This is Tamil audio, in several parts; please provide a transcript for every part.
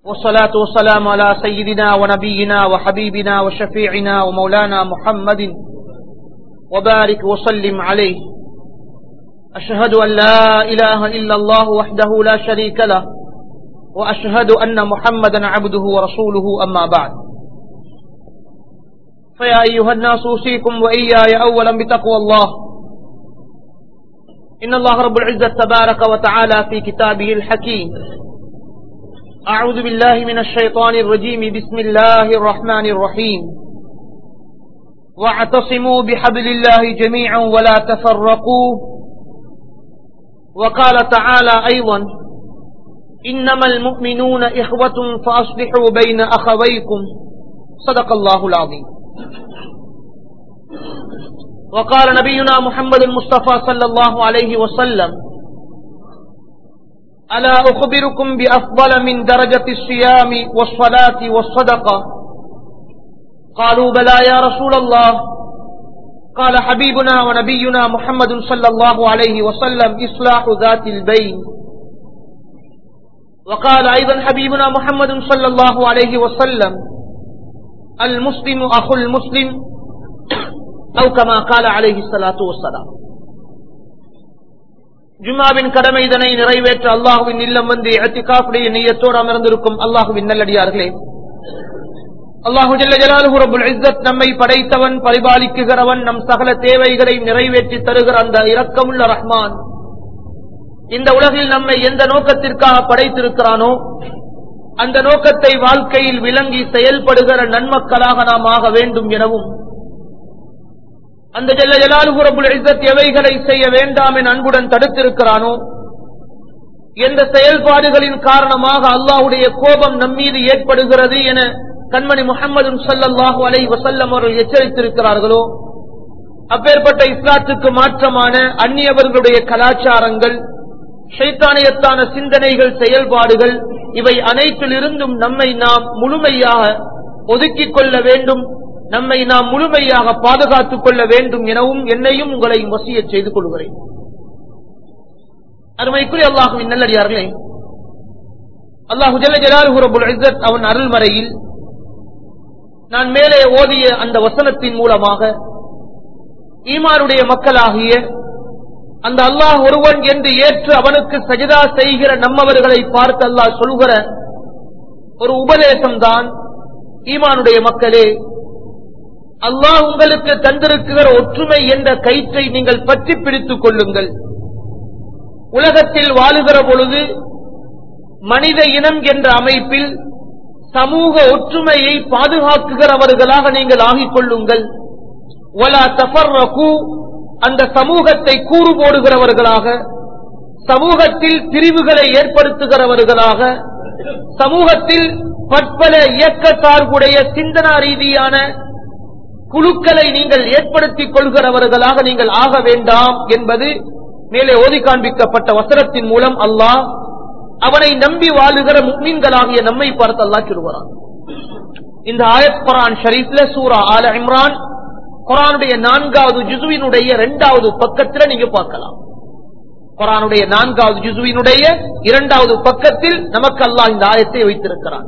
والصلاة والسلام على سيدنا ونبينا وحبيبنا وشفيعنا ومولانا محمد وبارك وسلم عليه أشهد أن لا إله إلا الله وحده لا شريك له وأشهد أن محمدا عبده ورسوله أما بعد فيا أيها الناس أوصيكم وإياي أولا بتقوى الله إن الله رب العزة تبارك وتعالى في كتابه الحكيم أعوذ بالله من الشيطان الرجيم بسم الله الرحمن الرحيم واعتصموا بحبل الله جميعا ولا تفرقوا وقال تعالى أيضا إنما المؤمنون إخوة فأصلحوا بين أخويكم صدق الله العظيم وقال نبينا محمد المصطفى صلى الله عليه وسلم ألا أخبركم بأفضل من درجة الصيام والصلاة والصدقة قالوا بلى يا رسول الله قال حبيبنا ونبينا محمد صلى الله عليه وسلم إصلاح ذات البين وقال أيضا حبيبنا محمد صلى الله عليه وسلم المسلم أخو المسلم أو كما قال عليه الصلاة والسلام ஜும்மாவின் கடமை இதனை நிறைவேற்ற அல்லாஹுவின் இல்லம் வந்து எத்திகாப்புடைய நீயத்தோடு அமர்ந்திருக்கும் அல்லாஹுவின் நல்லடியார்களே அல்லாஹு ஜல்லாஹு இஸ்ஸத் நம்மை படைத்தவன் பரிபாலிக்குகிறவன் நம் சகல தேவைகளை நிறைவேற்றி தருகிற அந்த இரக்கமுள்ள ரஹ்மான் இந்த உலகில் நம்மை எந்த நோக்கத்திற்காக படைத்திருக்கிறானோ அந்த நோக்கத்தை வாழ்க்கையில் விளங்கி செயல்படுகிற நன்மக்களாக நாம் ஆக வேண்டும் எனவும் அந்த ஜல்ல ஜலாலுபுரபுல் இசத் எவைகளை செய்ய வேண்டாம் என அன்புடன் தடுத்திருக்கிறானோ எந்த செயல்பாடுகளின் காரணமாக அல்லாஹுடைய கோபம் நம்மீது ஏற்படுகிறது என கண்மணி முகமது சல்லாஹூ அலை வசல்லம் அவர்கள் எச்சரித்திருக்கிறார்களோ அப்பேற்பட்ட இஸ்லாத்துக்கு மாற்றமான அந்நியவர்களுடைய கலாச்சாரங்கள் ஷைத்தானியத்தான சிந்தனைகள் செயல்பாடுகள் இவை அனைத்திலிருந்தும் நம்மை நாம் முழுமையாக ஒதுக்கிக் கொள்ள வேண்டும் நம்மை நாம் முழுமையாக பாதுகாத்துக் கொள்ள வேண்டும் எனவும் என்னையும் உங்களை வசிய செய்து கொள்கிறேன் அருமைக்குரிய அல்லாஹுவின் நல்லடியார்களே அல்லாஹு ஜலாலுபுல் இசத் அவன் அருள்மறையில் நான் மேலே ஓதிய அந்த வசனத்தின் மூலமாக ஈமானுடைய மக்களாகிய அந்த அல்லாஹ் ஒருவன் என்று ஏற்று அவனுக்கு சஜிதா செய்கிற நம்மவர்களை பார்த்து அல்லாஹ் சொல்கிற ஒரு உபதேசம் தான் ஈமானுடைய மக்களே அல்லாஹ் உங்களுக்கு தந்திருக்கிற ஒற்றுமை என்ற கயிற்றை நீங்கள் பற்றி பிடித்துக் கொள்ளுங்கள் உலகத்தில் வாழுகிற பொழுது மனித இனம் என்ற அமைப்பில் சமூக ஒற்றுமையை பாதுகாக்குகிறவர்களாக நீங்கள் ஆகிக் கொள்ளுங்கள் அந்த சமூகத்தை கூறு போடுகிறவர்களாக சமூகத்தில் பிரிவுகளை ஏற்படுத்துகிறவர்களாக சமூகத்தில் பற்பல இயக்க சார்புடைய சிந்தனா ரீதியான குழுக்களை நீங்கள் ஏற்படுத்திக் கொள்கிறவர்களாக நீங்கள் ஆக வேண்டாம் என்பது மேலே ஓதி காண்பிக்கப்பட்ட வசனத்தின் மூலம் அல்லாஹ் அவனை நம்பி வாழுகிற முக்மீன்களாகிய நம்மை பார்த்து அல்லா சொல்கிறான் இந்த ஆயத் குரான் ஷரீப்ல சூரா ஆல இம்ரான் குரானுடைய நான்காவது ஜுசுவினுடைய இரண்டாவது பக்கத்தில் நீங்க பார்க்கலாம் குரானுடைய நான்காவது ஜுசுவினுடைய இரண்டாவது பக்கத்தில் நமக்கு அல்லாஹ் இந்த ஆயத்தை வைத்திருக்கிறான்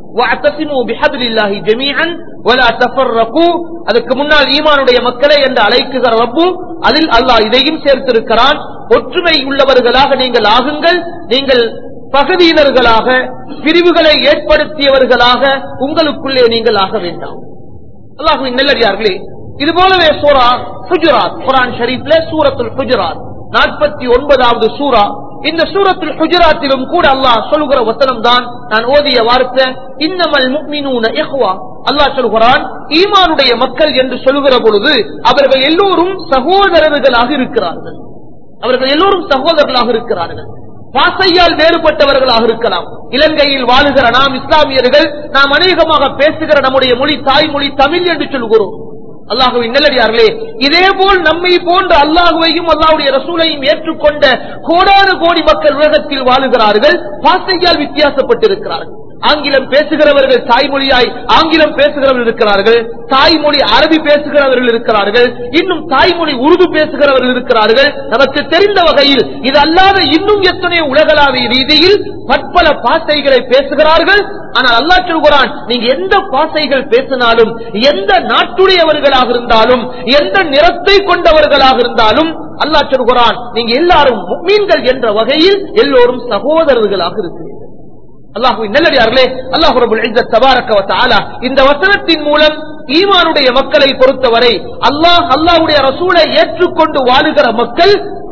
அதுக்கு முன்னால் ஈமானுடைய மக்களை என்று அழைக்குகிற ரப்பு அதில் அல்லாஹ் இதையும் சேர்த்திருக்கிறான் ஒற்றுமை உள்ளவர்களாக நீங்கள் ஆகுங்கள் நீங்கள் பகுதியினர்களாக பிரிவுகளை ஏற்படுத்தியவர்களாக உங்களுக்குள்ளே நீங்கள் ஆக வேண்டாம் அல்லாஹுவின் நல்லடியார்களே இது போலவே சூரா குஜராத் குரான் ஷரீப்ல சூரத்துல் குஜராத் நாற்பத்தி ஒன்பதாவது சூரா இந்த சூரத்தில் குஜராத்திலும் கூட அல்லாஹ் சொல்கிற வசனம் தான் நான் ஓதிய வார்த்தை இன்னமல் முக்மினூன இஹ்வா அல்லாஹ் சொல்கிறான் ஈமானுடைய மக்கள் என்று சொல்கிற பொழுது அவர்கள் எல்லோரும் சகோதரர்களாக இருக்கிறார்கள் அவர்கள் எல்லோரும் சகோதரர்களாக இருக்கிறார்கள் பாசையால் வேறுபட்டவர்களாக இருக்கலாம் இலங்கையில் வாழுகிற நாம் இஸ்லாமியர்கள் நாம் அநேகமாக பேசுகிற நம்முடைய மொழி தாய்மொழி தமிழ் என்று சொல்கிறோம் அல்லாஹுவின் நல்லடியார்களே இதே போல் நம்மை போன்ற அல்லாஹுவையும் அல்லாஹுடைய ரசூலையும் ஏற்றுக்கொண்ட கோடான கோடி மக்கள் உலகத்தில் வாழுகிறார்கள் பாசையால் வித்தியாசப்பட்டிருக்கிறார்கள் ஆங்கிலம் பேசுகிறவர்கள் தாய்மொழியாய் ஆங்கிலம் பேசுகிறவர்கள் இருக்கிறார்கள் தாய்மொழி அரபி பேசுகிறவர்கள் இருக்கிறார்கள் இன்னும் தாய்மொழி உருது பேசுகிறவர்கள் இருக்கிறார்கள் நமக்கு தெரிந்த வகையில் இது அல்லாத இன்னும் எத்தனை உலகளாவிய ரீதியில் பற்பல பாசைகளை பேசுகிறார்கள் ஆனால் அல்லாஹ் சொல்கிறான் நீங்க எந்த பாசைகள் பேசினாலும் எந்த நாட்டுடையவர்களாக இருந்தாலும் எந்த நிறத்தை கொண்டவர்களாக இருந்தாலும் அல்லாஹ் சொல்கிறான் நீங்க எல்லாரும் மீன்கள் என்ற வகையில் எல்லோரும் சகோதரர்களாக இருக்கிறீர்கள் அல்லாஹுவின் நல்லடியார்களே அல்லாஹு ரபுல் இஸ்ஸத் தபாரக வ தஆலா இந்த வசனத்தின் மூலம் ஈமானுடைய மக்களை பொறுத்தவரை அல்லாஹ் அல்லாஹ்வுடைய ரசூலை ஏற்றுக்கொண்டு வாழுகிற மக்கள்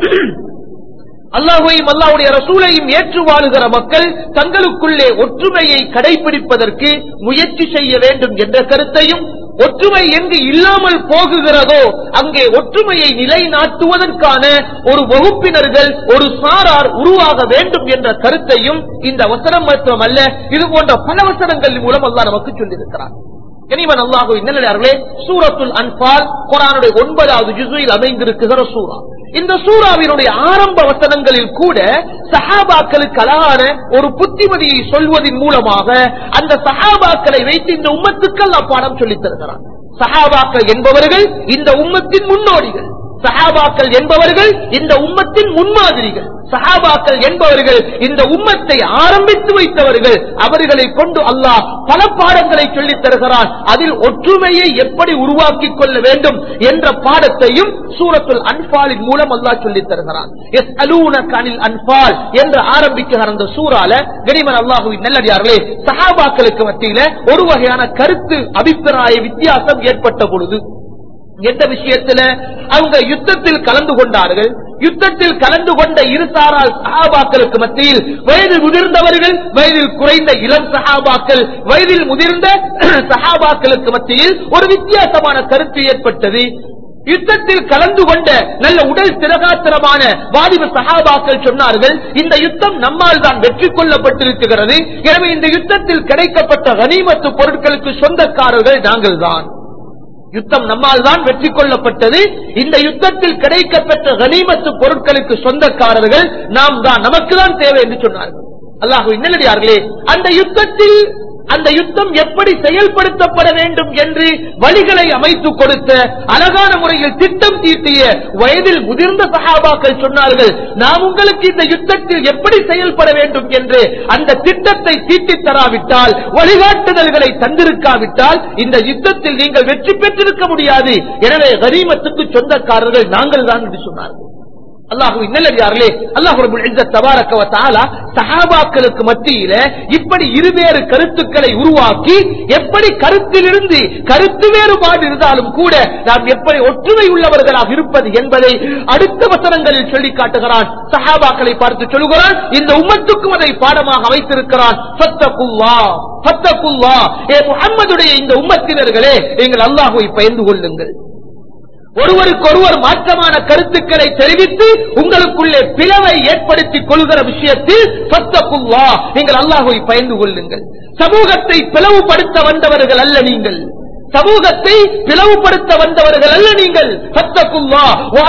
அல்லாஹையும் அல்லாஹ்வுடைய ரசூலையும் ஏற்று வாழுகிற மக்கள் தங்களுக்குள்ளே ஒற்றுமையை கடைபிடிப்பதற்கு முயற்சி செய்ய வேண்டும் என்ற கருத்தையும் ஒற்றுமை எங்கு இல்லாமல் போகுகிறதோ அங்கே ஒற்றுமையை நிலைநாட்டுவதற்கான ஒரு வகுப்பினர்கள் ஒரு சாரார் உருவாக வேண்டும் என்ற கருத்தையும் இந்த வசனம் மட்டுமல்ல இது போன்ற பல வசனங்கள் மூலம் அல்லாஹ் நமக்கு சொல்லியிருக்கிறார் கனிவன் அல்லாஹு நல்லே சூரத்துல் அன்பால் குரானுடைய ஒன்பதாவது ஜுசுவில் அமைந்திருக்குகிற சூரா இந்த சூறாவினுடைய ஆரம்ப வசனங்களில் கூட சஹாபாக்களுக்கு அழகான ஒரு புத்திமதியை சொல்வதன் மூலமாக அந்த சஹாபாக்களை வைத்து இந்த உம்மத்துக்கு அல்லாஹ் பாடம் சொல்லித் தருகிறார் சஹாபாக்கள் என்பவர்கள் இந்த உம்மத்தின் முன்னோடிகள் சஹாபாக்கள் என்பவர்கள் இந்த உம்மத்தின் முன்மாதிரிகள் சஹாபாக்கள் என்பவர்கள் இந்த உம்மத்தை ஆரம்பித்து வைத்தவர்கள் அவர்களை கொண்டு அல்லாஹ் பல பாடங்களை சொல்லித் தருகிறான் அதில் ஒற்றுமையை எப்படி உருவாக்கிக் கொள்ள வேண்டும் என்ற பாடத்தையும் சூரத்துல் அன்பாலின் மூலம் அல்லாஹ் சொல்லித் தருகிறான் எஸ் அலூனக்கானில் அன்பால் என்று ஆரம்பிக்கிற அந்த சூறால கனிமன் அல்லாஹுவின் நல்லடியார்களே சஹாபாக்களுக்கு மத்தியில ஒரு வகையான கருத்து அபிப்பிராய வித்தியாசம் ஏற்பட்ட பொழுது எந்த விஷயத்துல அவங்க யுத்தத்தில் கலந்து கொண்டார்கள் யுத்தத்தில் கலந்து கொண்ட இருசாரால் சஹாபாக்களுக்கு மத்தியில் வயது முதிர்ந்தவர்கள் வயதில் குறைந்த இளம் சஹாபாக்கள் வயதில் முதிர்ந்த சஹாபாக்களுக்கு மத்தியில் ஒரு வித்தியாசமான கருத்து ஏற்பட்டது யுத்தத்தில் கலந்து கொண்ட நல்ல உடல் திரகாத்திரமான வாலிப சகாபாக்கள் சொன்னார்கள் இந்த யுத்தம் நம்மால் தான் வெற்றி கொள்ளப்பட்டிருக்கிறது எனவே இந்த யுத்தத்தில் கிடைக்கப்பட்ட கனிமத்து பொருட்களுக்கு சொந்தக்காரர்கள் நாங்கள் தான் யுத்தம் நம்மால் தான் வெற்றி கொள்ளப்பட்டது இந்த யுத்தத்தில் கிடைக்கப்பெற்ற கனிமத்து பொருட்களுக்கு சொந்தக்காரர்கள் நாம் தான் நமக்கு தான் தேவை என்று சொன்னார்கள் அல்லாஹு நல்லடியார்களே அந்த யுத்தத்தில் அந்த யுத்தம் எப்படி செயல்படுத்தப்பட வேண்டும் என்று வழிகளை அமைத்துக் கொடுத்த அழகான முறையில் திட்டம் தீட்டிய வயதில் முதிர்ந்த சகாபாக்கள் சொன்னார்கள் நாம் உங்களுக்கு இந்த யுத்தத்தில் எப்படி செயல்பட வேண்டும் என்று அந்த திட்டத்தை தீட்டித் தராவிட்டால் வழிகாட்டுதல்களை தந்திருக்காவிட்டால் இந்த யுத்தத்தில் நீங்கள் வெற்றி பெற்றிருக்க முடியாது எனவே கரீமத்துக்கு சொந்தக்காரர்கள் நாங்கள் தான் என்று சொன்னார்கள் அல்லாஹு நல்லடியார்களே அல்லாஹு தபாரக்கவ தாலா சஹாபாக்களுக்கு மத்தியில இப்படி இருவேறு கருத்துக்களை உருவாக்கி எப்படி கருத்திலிருந்து கருத்து வேறுபாடு இருந்தாலும் கூட நாம் எப்படி ஒற்றுமை உள்ளவர்களாக இருப்பது என்பதை அடுத்த வசனங்களில் சொல்லி காட்டுகிறான் சஹாபாக்களை பார்த்து சொல்லுகிறான் இந்த உம்மத்துக்கும் அதை பாடமாக வைத்திருக்கிறான் சத்தகுல்லா சத்தகுல்லா ஏ முகம்மதுடைய இந்த உம்மத்தினர்களே நீங்கள் அல்லாஹுவை பயந்து கொள்ளுங்கள் ஒருவருக்கொருவர் மாற்றமான கருத்துக்களை தெரிவித்து உங்களுக்குள்ளே பிளவை ஏற்படுத்திக் கொள்கிற விஷயத்தில் சத்தக்குல்லா நீங்கள் அல்லாஹுவை பயந்து கொள்ளுங்கள் சமூகத்தை பிளவுபடுத்த வந்தவர்கள் அல்ல நீங்கள் சமூகத்தை பிளவுபடுத்த வந்தவர்கள் அல்ல நீங்கள் சத்தக்குல்லா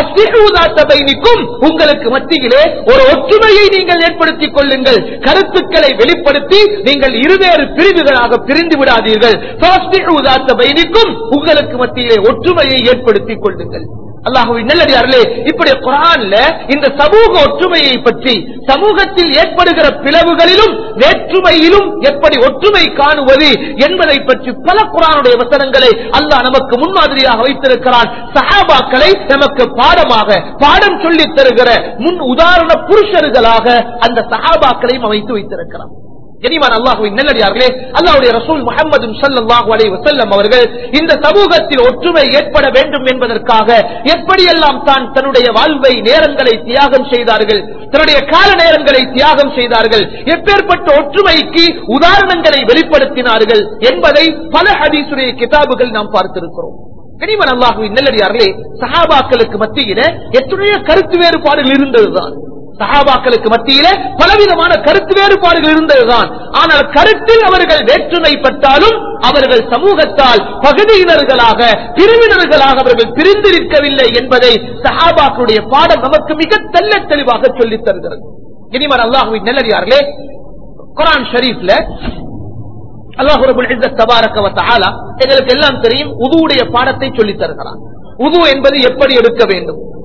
பைனிக்கும் உங்களுக்கு மத்தியிலே ஒரு ஒற்றுமையை நீங்கள் ஏற்படுத்திக் கொள்ளுங்கள் கருத்துக்களை வெளிப்படுத்தி நீங்கள் இருவேறு பிரிவுகளாக பிரிந்து விடாதீர்கள் பைனிக்கும் உங்களுக்கு மத்தியிலே ஒற்றுமையை ஏற்படுத்திக் கொள்ளுங்கள் அல்லாஹுவின் நல்லடியார்களே இப்படி குரான்ல இந்த சமூக ஒற்றுமையை பற்றி சமூகத்தில் ஏற்படுகிற பிளவுகளிலும் வேற்றுமையிலும் எப்படி ஒற்றுமை காணுவது என்பதை பற்றி பல குரானுடைய வசனங்களை அல்லாஹ் நமக்கு முன்மாதிரியாக வைத்திருக்கிறான் சஹாபாக்களை நமக்கு பாடமாக பாடம் சொல்லித் தருகிற முன் உதாரண புருஷர்களாக அந்த சஹாபாக்களையும் அமைத்து வைத்திருக்கிறான் கனிமான் அல்லாஹுவின் நல்லடியார்களே அல்லாஹுடைய ரசூல் முகமது சல்லாஹூ அலை வசல்லம் அவர்கள் இந்த சமூகத்தில் ஒற்றுமை ஏற்பட வேண்டும் என்பதற்காக எப்படியெல்லாம் தான் தன்னுடைய வாழ்வை நேரங்களை தியாகம் செய்தார்கள் தன்னுடைய கால நேரங்களை தியாகம் செய்தார்கள் எப்பேற்பட்ட ஒற்றுமைக்கு உதாரணங்களை வெளிப்படுத்தினார்கள் என்பதை பல ஹதீசுடைய கிதாபுகள் நாம் பார்த்திருக்கிறோம் கனிமன் அல்லாஹுவின் நல்லடியார்களே சஹாபாக்களுக்கு மத்தியில எத்தனையோ கருத்து வேறுபாடுகள் இருந்ததுதான் சகாபாக்களுக்கு மத்தியில பலவிதமான கருத்து வேறுபாடுகள் இருந்ததுதான் ஆனால் கருத்தில் அவர்கள் வேற்றுமைப்பட்டாலும் அவர்கள் சமூகத்தால் பகுதியினர்களாக பிரிவினர்களாக அவர்கள் பிரிந்திருக்கவில்லை என்பதை சஹாபாக்களுடைய பாடம் நமக்கு மிக தெல்ல தெளிவாக சொல்லித் தருகிறது இனிமர் அல்லாஹுவின் நல்லடியார்களே குரான் ஷரீப்ல அல்லாஹு தபாரக எங்களுக்கு எல்லாம் தெரியும் உதுவுடைய பாடத்தை சொல்லித் தருகிறான் உது என்பது எப்படி எடுக்க வேண்டும்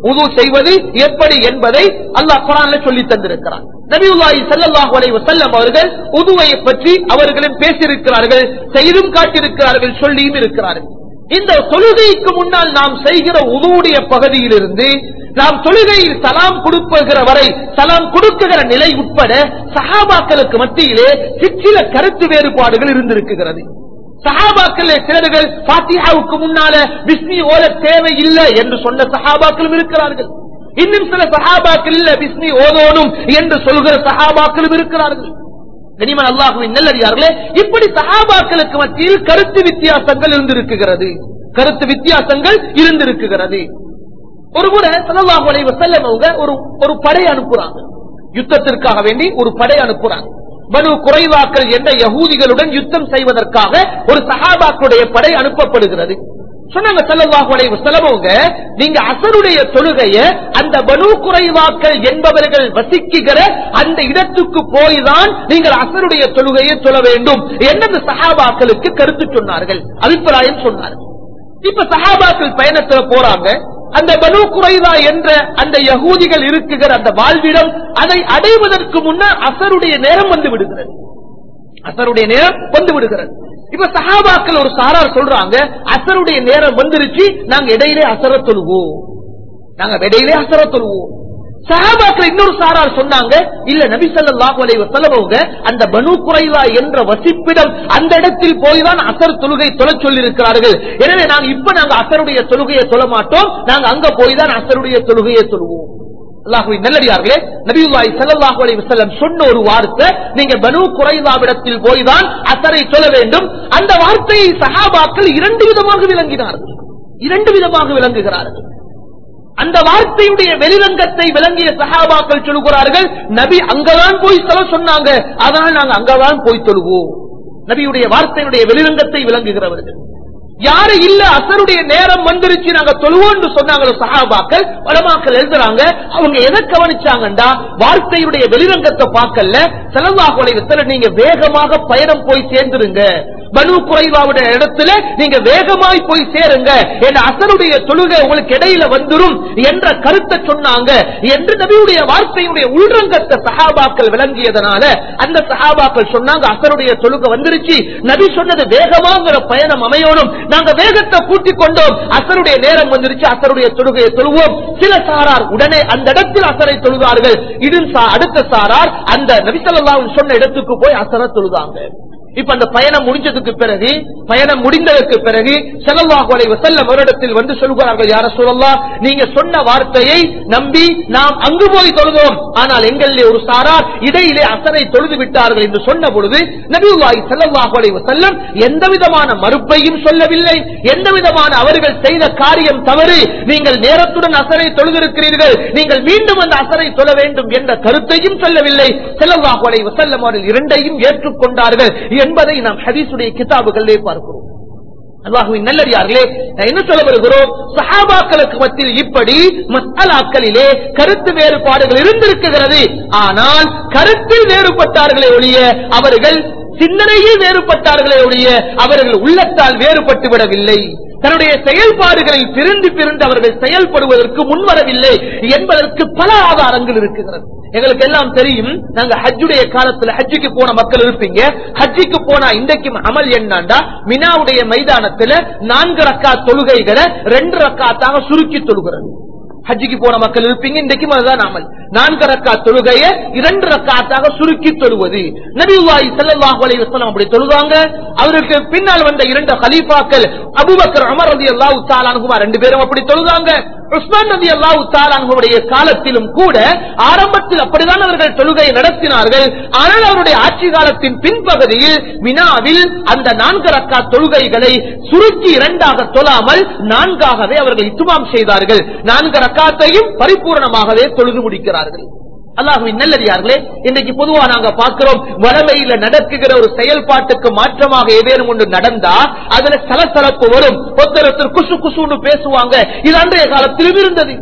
உது செய்வது எப்படி என்பதை அல்லாஹ் குரான்ல சொல்லி தந்திருக்கிறான் நபியுல்லாஹி ஸல்லல்லாஹு அலைஹி வஸல்லம் அவர்கள் உதுவை பற்றி அவர்களும் பேசியிருக்கிறார்கள் செய்தும் காட்டியிருக்கிறார்கள் சொல்லியும் இருக்கிறார்கள் இந்த தொழுகைக்கு முன்னால் நாம் செய்கிற உதுவுடைய பகுதியிலிருந்து நாம் தொழுகையில் சலாம் கொடுப்புகிற வரை சலாம் கொடுக்குகிற நிலை உட்பட சஹாபாக்களுக்கு மத்தியிலே சிற்சில கருத்து வேறுபாடுகள் இருந்திருக்கிறது சஹாபாக்கள் சிலர்கள் பாத்தியாவுக்கு முன்னால பிஸ்மி ஓத தேவை இல்லை என்று சொன்ன சஹாபாக்களும் இருக்கிறார்கள் இன்னும் சில சஹாபாக்கள் இல்ல பிஸ்மி ஓதோனும் என்று சொல்கிற சஹாபாக்களும் இருக்கிறார்கள் கனிமன் அல்லாஹுவின் நல்லடியார்களே இப்படி சஹாபாக்களுக்கு மத்தியில் கருத்து வித்தியாசங்கள் இருந்திருக்கிறது கருத்து வித்தியாசங்கள் இருந்திருக்கிறது ஒரு முறை சல்லல்லாஹு அலைஹி வஸல்லம் அவங்க ஒரு ஒரு படை அனுப்புறாங்க யுத்தத்திற்காக வேண்டி ஒரு படை அனுப்புறாங்க பனு குறைவாக்கள் என்ற யகூதிகளுடன் யுத்தம் செய்வதற்காக ஒரு சஹாபாக்களுடைய படை அனுப்பப்படுகிறது சொன்னாங்க சல்லல்லாஹு அலைஹி வஸல்லம் அவங்க நீங்க அசருடைய தொழுகைய அந்த பனு குறைவாக்கள் என்பவர்கள் வசிக்குகிற அந்த இடத்துக்கு போய்தான் நீங்கள் அசருடைய தொழுகையை தொழ வேண்டும் என்று சஹாபாக்களுக்கு கருத்து சொன்னார்கள் அபிப்பிராயம் சொன்னார்கள் இப்ப சஹாபாக்கள் பயணத்துல போறாங்க அந்த பனு குறைதா என்ற அந்த யகூதிகள் இருக்குகிற அந்த வாழ்விடம் அதை அடைவதற்கு முன்னர் அசருடைய நேரம் வந்து விடுகிறது அசருடைய நேரம் வந்து விடுகிறது இப்ப சஹாபாக்கள் ஒரு சாரார் சொல்றாங்க அசருடைய நேரம் வந்துருச்சு நாங்க இடையிலே அசர தொழுவோம் நாங்க இடையிலே அசர தொழுவோம் சஹாபாக்கள் இன்னொரு சாரார் சொன்னாங்க இல்ல நபி ஸல்லல்லாஹு அலைஹி வஸல்லம் அவங்க அந்த பனு குறைவா என்ற வசிப்பிடம் அந்த இடத்தில் போய் தான் அசர் தொழுகை தொழ சொல்லி இருக்கிறார்கள் எனவே நாங்க இப்ப நாங்க அசருடைய தொழுகையை தொழ மாட்டோம் நாங்க அங்க போய் தான் அசருடைய தொழுகையை தொழுவோம் அல்லாஹுவின் நல்லடியார்களே நபியுல்லாஹி ஸல்லல்லாஹு அலைஹி வஸல்லம் சொன்ன ஒரு வார்த்தை நீங்க பனு குறைவாவிடத்தில் போய் தான் அசரை சொல்ல வேண்டும் அந்த வார்த்தையை சஹாபாக்கள் இரண்டு விதமாக விளங்கினார்கள் இரண்டு விதமாக விளங்குகிறார்கள் அந்த வார்த்தையுடைய வெளிரங்கத்தை விளங்கிய சஹாபாக்கள் சொல்லுகிறார்கள் நபி அங்கதான் போய் சொல்ல சொன்னாங்க அதனால் நாங்க அங்கதான் போய் தொழுவோம் நபியுடைய வார்த்தையுடைய வெளிரங்கத்தை விளங்குகிறவர்கள் யாரு இல்ல அசருடைய நேரம் வந்துருச்சு நாங்க தொழுவோம் சொன்னாங்களோ சஹாபாக்கள் வளமாக்கள் எழுதுறாங்க அவங்க எதை கவனிச்சாங்கண்டா வார்த்தையுடைய வெளிரங்கத்தை பார்க்கல செலவாக உலகத்துல நீங்க வேகமாக பயணம் போய் சேர்ந்துருங்க பனு குறைவாவுடைய இடத்துல நீங்க வேகமாய் போய் சேருங்க என் அசருடைய தொழுகை உங்களுக்கு இடையில வந்துரும் என்ற கருத்தை சொன்னாங்க என்று நபியுடைய வார்த்தையுடைய உள்ரங்கத்தை சஹாபாக்கள் விளங்கியதனால அந்த சஹாபாக்கள் சொன்னாங்க அசருடைய தொழுகை வந்துருச்சு நபி சொன்னது வேகமாங்கிற பயணம் அமையணும் நாங்க வேகத்தை கூட்டிக் கொண்டோம் அசருடைய நேரம் வந்துருச்சு அசருடைய தொழுகையை தொழுவோம் சில சாரார் உடனே அந்த இடத்தில் அசரை தொழுதார்கள் இது அடுத்த சாரார் அந்த நபிசல்லா சொன்ன இடத்துக்கு போய் அசர தொழுதாங்க இப்ப அந்த பயணம் முடிஞ்சதுக்கு பிறகு பயணம் முடிந்ததற்கு பிறகு செலவாகுலை செல்ல வருடத்தில் வந்து சொல்கிறார்கள் யார சொல்லலாம் நீங்க சொன்ன வார்த்தையை நம்பி நாம் அங்கு போய் தொழுதோம் ஆனால் எங்களிலே ஒரு சாரார் இடையிலே அசரை தொழுது விட்டார்கள் என்று சொன்ன பொழுது நபிவாய் செல்லவாகுலை செல்லம் எந்த விதமான மறுப்பையும் சொல்லவில்லை எந்த விதமான அவர்கள் செய்த காரியம் தவறு நீங்கள் நேரத்துடன் அசரை தொழுதிருக்கிறீர்கள் நீங்கள் மீண்டும் அந்த அசரை தொழ வேண்டும் என்ற கருத்தையும் சொல்லவில்லை செல்லவாகுலை செல்லம் அவர்கள் இரண்டையும் ஏற்றுக்கொண்டார்கள் என்பதை நாம் ஹதீசுடைய கிதாபுகளிலே பார்க்கிறோம் அல்லாஹுவின் நல்லடியார்களே நான் என்ன சொல்ல வருகிறோம் சஹாபாக்களுக்கு மத்தியில் இப்படி மசாலாக்களிலே கருத்து வேறுபாடுகள் இருந்திருக்கிறது ஆனால் கருத்தில் வேறுபட்டார்களே ஒழிய அவர்கள் சிந்தனையில் வேறுபட்டார்களே ஒழிய அவர்கள் உள்ளத்தால் வேறுபட்டு விடவில்லை தன்னுடைய செயல்பாடுகளில் பிரிந்து பிரிந்து அவர்கள் செயல்படுவதற்கு முன்வரவில்லை என்பதற்கு பல ஆதாரங்கள் இருக்கிறது எங்களுக்கு எல்லாம் தெரியும் நாங்க ஹஜ்ஜுடைய காலத்துல ஹஜ்ஜுக்கு போன மக்கள் இருப்பீங்க ஹஜ்ஜுக்கு போனா இன்றைக்கும் அமல் என்னண்டா மினாவுடைய மைதானத்துல நான்கு ரக்கா தொழுகைகளை ரெண்டு ரக்காத்தாக சுருக்கி தொழுகிறது ஹஜ்ஜிக்கு போன மக்கள் இருப்பீங்க இன்றைக்கும் அதுதான் அமல் நான்கு ரக்கா தொழுகைய இரண்டு ரக்காத்தாக சுருக்கி தொழுவது நபிவாய் செல்லல்லாஹு அலைஹி வஸல்லம் அப்படி தொழுவாங்க அவருக்கு பின்னால் வந்த இரண்டு ஹலீஃபாக்கள் அபூபக்கர் உமர் ரலியல்லாஹு தஆலா அன்ஹுமா ரெண்டு பேரும் அப்படி தொழுதாங்க உஸ்மான் ரலியல்லாஹு தஆலா அன்ஹுடைய காலத்திலும் கூட ஆரம்பத்தில் அப்படிதான் அவர்கள் தொழுகையை நடத்தினார்கள் ஆனால் அவருடைய ஆட்சி காலத்தின் பின்பகுதியில் மினாவில் அந்த நான்கு ரக்கா தொழுகைகளை சுருக்கி இரண்டாக தொழாமல் நான்காகவே அவர்கள் இத்துமாம் செய்தார்கள் நான்கு ரக்காத்தையும் பரிபூர்ணமாகவே தொழுது முடிக்கிறார்கள் அல்லாஹுவின் நல்லடியார்களே இன்னைக்கு பொதுவா நாங்க பார்க்கிறோம் வளமையில நடக்குகிற ஒரு செயல்பாட்டுக்கு மாற்றமாக ஏதேனும் ஒன்று நடந்தா அதுல சலசலப்பு வரும் ஒருத்தர் குசு குசுன்னு பேசுவாங்க இது அன்றைய காலத்திலும் இருந்தது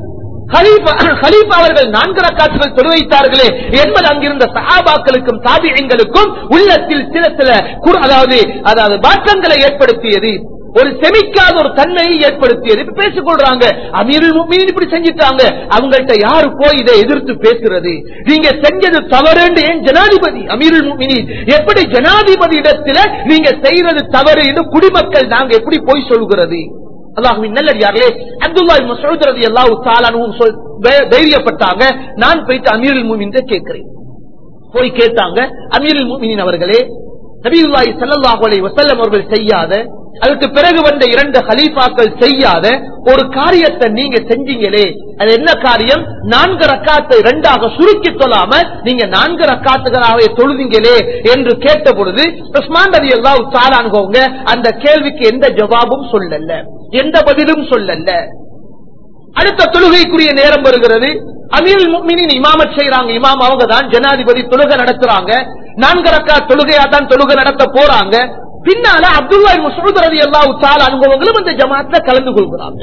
ஹலீஃபா அவர்கள் நான்கு ரக்காத்துகள் தொழு வைத்தார்களே என்பது அங்கிருந்த சஹாபாக்களுக்கும் தாபியங்களுக்கும் உள்ளத்தில் சில சில அதாவது அதாவது மாற்றங்களை ஏற்படுத்தியது ஒரு செமிக்காத ஒரு தன்மையை ஏற்படுத்தியது இப்ப பேசிக் கொள்றாங்க அமீருல் முஃமினீன் இப்படி செஞ்சிட்டாங்க அவங்கள்ட்ட யாரு போய் இதை எதிர்த்து பேசுறது நீங்க செஞ்சது தவறு ஏன் ஜனாதிபதி அமீருல் முஃமினீன் எப்படி ஜனாதிபதி இடத்துல நீங்க செய்யறது தவறு என்று குடிமக்கள் நாங்க எப்படி போய் சொல்கிறது அல்லாஹுவின் நல்லடியார்களே அப்துல்லா மசூத் ரதி அல்லாஹு தாலானும் சொல் தை- தைரியப்பட்டாங்க நான் போயிட்டு அமீருல் முஃமின் கேட்கிறேன் போய் கேட்டாங்க அமீருல் முஃமினின் அவர்களே நபியுல்லாஹி ஸல்லல்லாஹு அலைஹி வஸல்லம் அவர்கள் செய்யாத அதுக்கு பிறகு வந்த இரண்டு ஹலீஃபாக்கள் செய்யாத ஒரு காரியத்தை நீங்க செஞ்சீங்களே அது என்ன காரியம் நான்கு ரக்காத்தை இரண்டாக சுருக்கி சொல்லாம நீங்க நான்கு ரக்காத்துகளாக தொழுதீங்களே என்று கேட்ட பொழுது உஸ்மான் ரதி அல்லாஹ் தாலானுகோங்க அந்த கேள்விக்கு எந்த ஜவாபும் சொல்லல எந்த பதிலும் சொல்லல அடுத்த தொழுகைக்குரிய நேரம் வருகிறது அமீர் முக்மினின் இமாமத் செய்யறாங்க இமாம் அவங்க தான் ஜனாதிபதி தொழுகை நடத்துறாங்க நான்கு ரக்கா தொழுகையா தான் தொழுகை நடத்த போறாங்க பின்னால அப்துல்லா மசூத் ரதி அல்லா உத்தால் அனுபவங்களும் இந்த ஜமாத்துல கலந்து கொள்கிறாங்க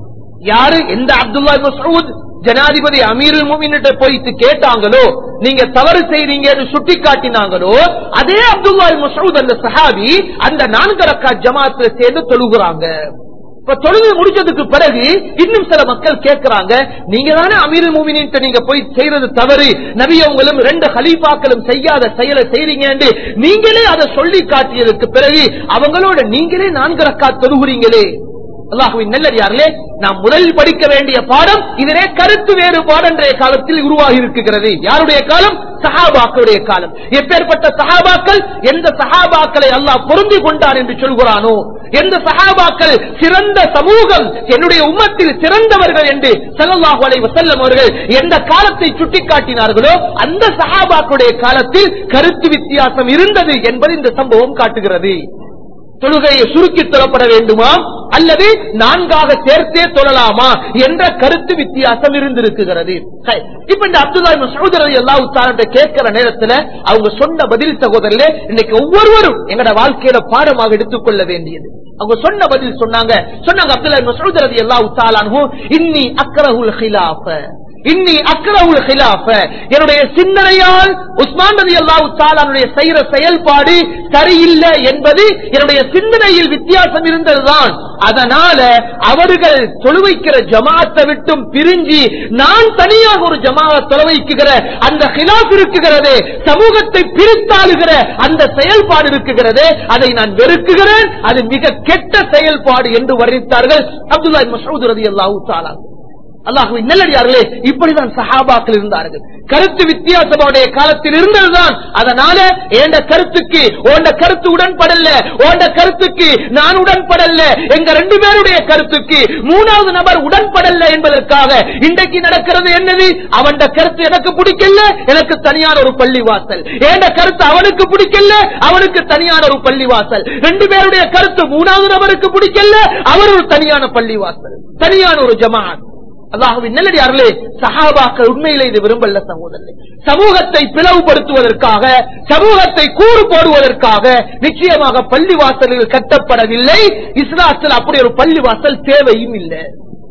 யாரு எந்த அப்துல்லா மசூத் ஜனாதிபதி அமீருல் முமின்கிட்ட போயிட்டு கேட்டாங்களோ நீங்க தவறு செய்றீங்கன்னு சுட்டி காட்டினாங்களோ அதே அப்துல்லா மசூத் அந்த சஹாபி அந்த நான்கு ரக்கா ஜமாத்துல சேர்ந்து தொழுகிறாங்க இப்ப தொழுகை முடிச்சதுக்கு பிறகு இன்னும் சில மக்கள் கேட்கிறாங்க நீங்க தானே அமீர் மூமினின் நீங்க போய் செய்யறது தவறு நபியவங்களும் ரெண்டு ஹலீஃபாக்களும் செய்யாத செயலை செய்றீங்க நீங்களே அதை சொல்லி காட்டியதுக்கு பிறகு அவங்களோட நீங்களே நான்கு ரக்கா தொழுகிறீங்களே அல்லாஹுவின் நல்லடியார்களே நாம் முதலில் படிக்க வேண்டிய பாடம் இதனே கருத்து வேறுபாடு என்ற காலத்தில் உருவாகி இருக்கிறது யாருடைய காலம் சஹாபாக்களுடைய காலம் எப்பேற்பட்ட சஹாபாக்கள் எந்த சஹாபாக்களை அல்லாஹ் பொருந்தி கொண்டார் என்று சொல்கிறானோ எந்த சஹாபாக்கள் சிறந்த சமூகம் என்னுடைய உம்மத்தில் சிறந்தவர்கள் என்று ஸல்லல்லாஹு அலைஹி வஸல்லம் அவர்கள் எந்த காலத்தை சுட்டிக்காட்டினார்களோ அந்த சஹாபாக்களுடைய காலத்தில் கருத்து வித்தியாசம் இருந்தது என்பது இந்த சம்பவம் காட்டுகிறது தொழுகையை சுருக்கி தொழப்பட வேண்டுமா அல்லது நான்காக சேர்த்தே தொழலாமா என்ற கருத்து வித்தியாசம் இருந்திருக்கிறது சரி. இப்ப இந்த அப்துல்லா சகோதரர் எல்லா உத்தாரத்தை கேட்கிற நேரத்துல அவங்க சொன்ன பதில் சகோதரர்களே இன்னைக்கு ஒவ்வொருவரும் எங்கட வாழ்க்கையில பாடமாக எடுத்துக்கொள்ள வேண்டியது அவங்க சொன்ன பதில் சொன்னாங்க சொன்னாங்க அப்துல்லா சகோதரர் எல்லா உத்தாலானோ இன்னி அக்கரகுல் ஹிலாஃப இன்னி அக்ரவுல் ஹிலாஃப என்னுடைய சிந்தனையால் உஸ்மான் ரதி அல்லாஹ் தாலானுடைய செய்யற செயல்பாடு சரியில்லை என்பது என்னுடைய சிந்தனையில் வித்தியாசம் இருந்ததுதான் அதனால அவர்கள் தொழுவைக்கிற ஜமாத்தை விட்டும் பிரிஞ்சு நான் தனியாக ஒரு ஜமாத் தொலைவைக்குகிற அந்த ஹிலாப் இருக்குகிறதே சமூகத்தை பிரித்தாளுகிற அந்த செயல்பாடு இருக்குகிறதே அதை நான் வெறுக்குகிறேன் அது மிக கெட்ட செயல்பாடு என்று வர்ணித்தார்கள் அப்துல்லா மசூத் ரதி அல்லாஹூ தாலா அல்லாஹுவின் நல்லடியார்களே இப்படிதான் சஹாபாக்கள் இருந்தார்கள் கருத்து வித்தியாசமுடைய காலத்தில் இருந்ததுதான் அதனால ஏண்ட கருத்துக்கு ஓண்ட கருத்து உடன்படல ஓண்ட கருத்துக்கு நான் உடன்படல எங்க ரெண்டு பேருடைய கருத்துக்கு மூணாவது நபர் உடன்படல என்பதற்காக இன்றைக்கு நடக்கிறது என்னது அவன் கருத்து எனக்கு பிடிக்கல எனக்கு தனியான ஒரு பள்ளி வாசல் ஏண்ட கருத்து அவனுக்கு பிடிக்கல அவனுக்கு தனியான ஒரு பள்ளி வாசல் ரெண்டு பேருடைய கருத்து மூணாவது நபருக்கு பிடிக்கல அவர் ஒரு தனியான பள்ளி வாசல் தனியான ஒரு ஜமாத் அல்லாஹுவின் நல்லடியார்களே சஹாபாக்கள் உண்மையிலே இது விரும்பல சகோதரர்களே சமூகத்தை பிளவுபடுத்துவதற்காக சமூகத்தை கூறு போடுவதற்காக நிச்சயமாக பள்ளி வாசல்கள் கட்டப்படவில்லை இஸ்லாத்தில் அப்படி ஒரு பள்ளி வாசல் தேவையும் இல்லை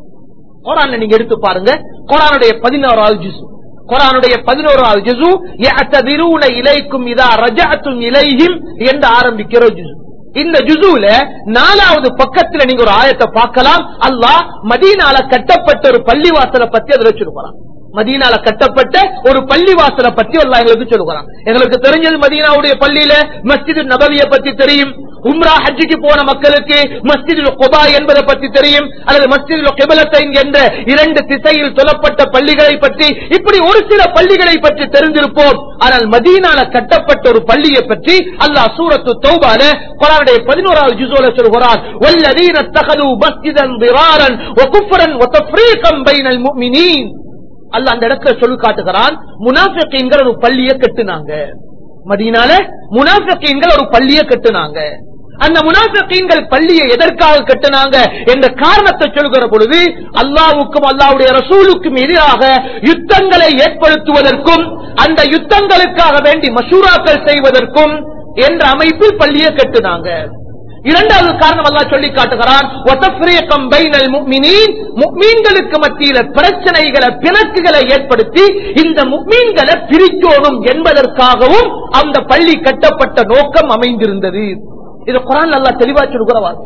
குரான் நீங்க எடுத்து பாருங்க குரானுடைய பதினோராவது ஜிசு குரானுடைய பதினோராவது ஜிசு யஅ்ததிரூன இலைக்கும் இதா ரஜஅத்தும் இலைஹிம் என்று ஆரம்பிக்கிற ஜிசு இந்த ஜுசுல நாலாவது பக்கத்துல நீங்க ஒரு ஆயத்தை பார்க்கலாம் அல்லாஹ் மதீனால கட்டப்பட்ட ஒரு பள்ளிவாசலை பத்தி அதுல வச்சிருப்பான் மதீனால கட்டப்பட்ட ஒரு பள்ளிவாசலை பத்தி அல்லாஹ் எங்களுக்கு சொல்லுகிறான் எங்களுக்கு தெரிஞ்சது மதீனாவுடைய பள்ளியில மஸ்ஜிது நபவிய பத்தி தெரியும் உம்ரா ஹஜ்ஜிக்கு போன மக்களுக்கு மஸ்ஜிது குபா என்பதை பத்தி தெரியும் அல்லது மஸ்ஜிது கெபலத்தைன் என்ற இரண்டு திசையில் சொல்லப்பட்ட பள்ளிகளை பற்றி இப்படி ஒரு சில பள்ளிகளை பற்றி தெரிந்திருப்போம் ஆனால் மதீனால கட்டப்பட்ட ஒரு பள்ளியை பற்றி அல்லாஹ் சூரத்து தௌபால குரானுடைய பதினோராவது ஜுசோல சொல்கிறார் வல்லதீன தகது மஸ்ஜிதன் திராரன் وكفرا وتفريقا بين المؤمنين அல்ல அந்த இடத்துல சொல்லி காட்டுகிறான் முனாஃபிகீன்கள் ஒரு பள்ளியை கட்டுனாங்க மதீனால முனாஃபிகீன்கள் ஒரு பள்ளியை கட்டுனாங்க அந்த முனாஃபிகீன்கள் பள்ளியை எதற்காக கட்டினாங்க என்ற காரணத்தை சொல்கிற பொழுது அல்லாவுக்கும் அல்லாவுடைய ரசூலுக்கும் எதிராக யுத்தங்களை ஏற்படுத்துவதற்கும் அந்த யுத்தங்களுக்காக வேண்டி மசூராக்கள் செய்வதற்கும் என்ற அமைப்பில் பள்ளியை கட்டினாங்க இரண்டாவது காரணம் அல்லா சொல்லி காட்டுகிறான் ஒத்தப்பிரியக்கம் பைனல் முக்மினீன் முக்மீன்களுக்கு மத்தியில பிரச்சனைகளை பிணக்குகளை ஏற்படுத்தி இந்த முக்மீன்களை பிரிக்கணும் என்பதற்காகவும் அந்த பள்ளி கட்டப்பட்ட நோக்கம் அமைந்திருந்தது இது குரான் நல்லா தெளிவா சொல்கிற வார்த்தை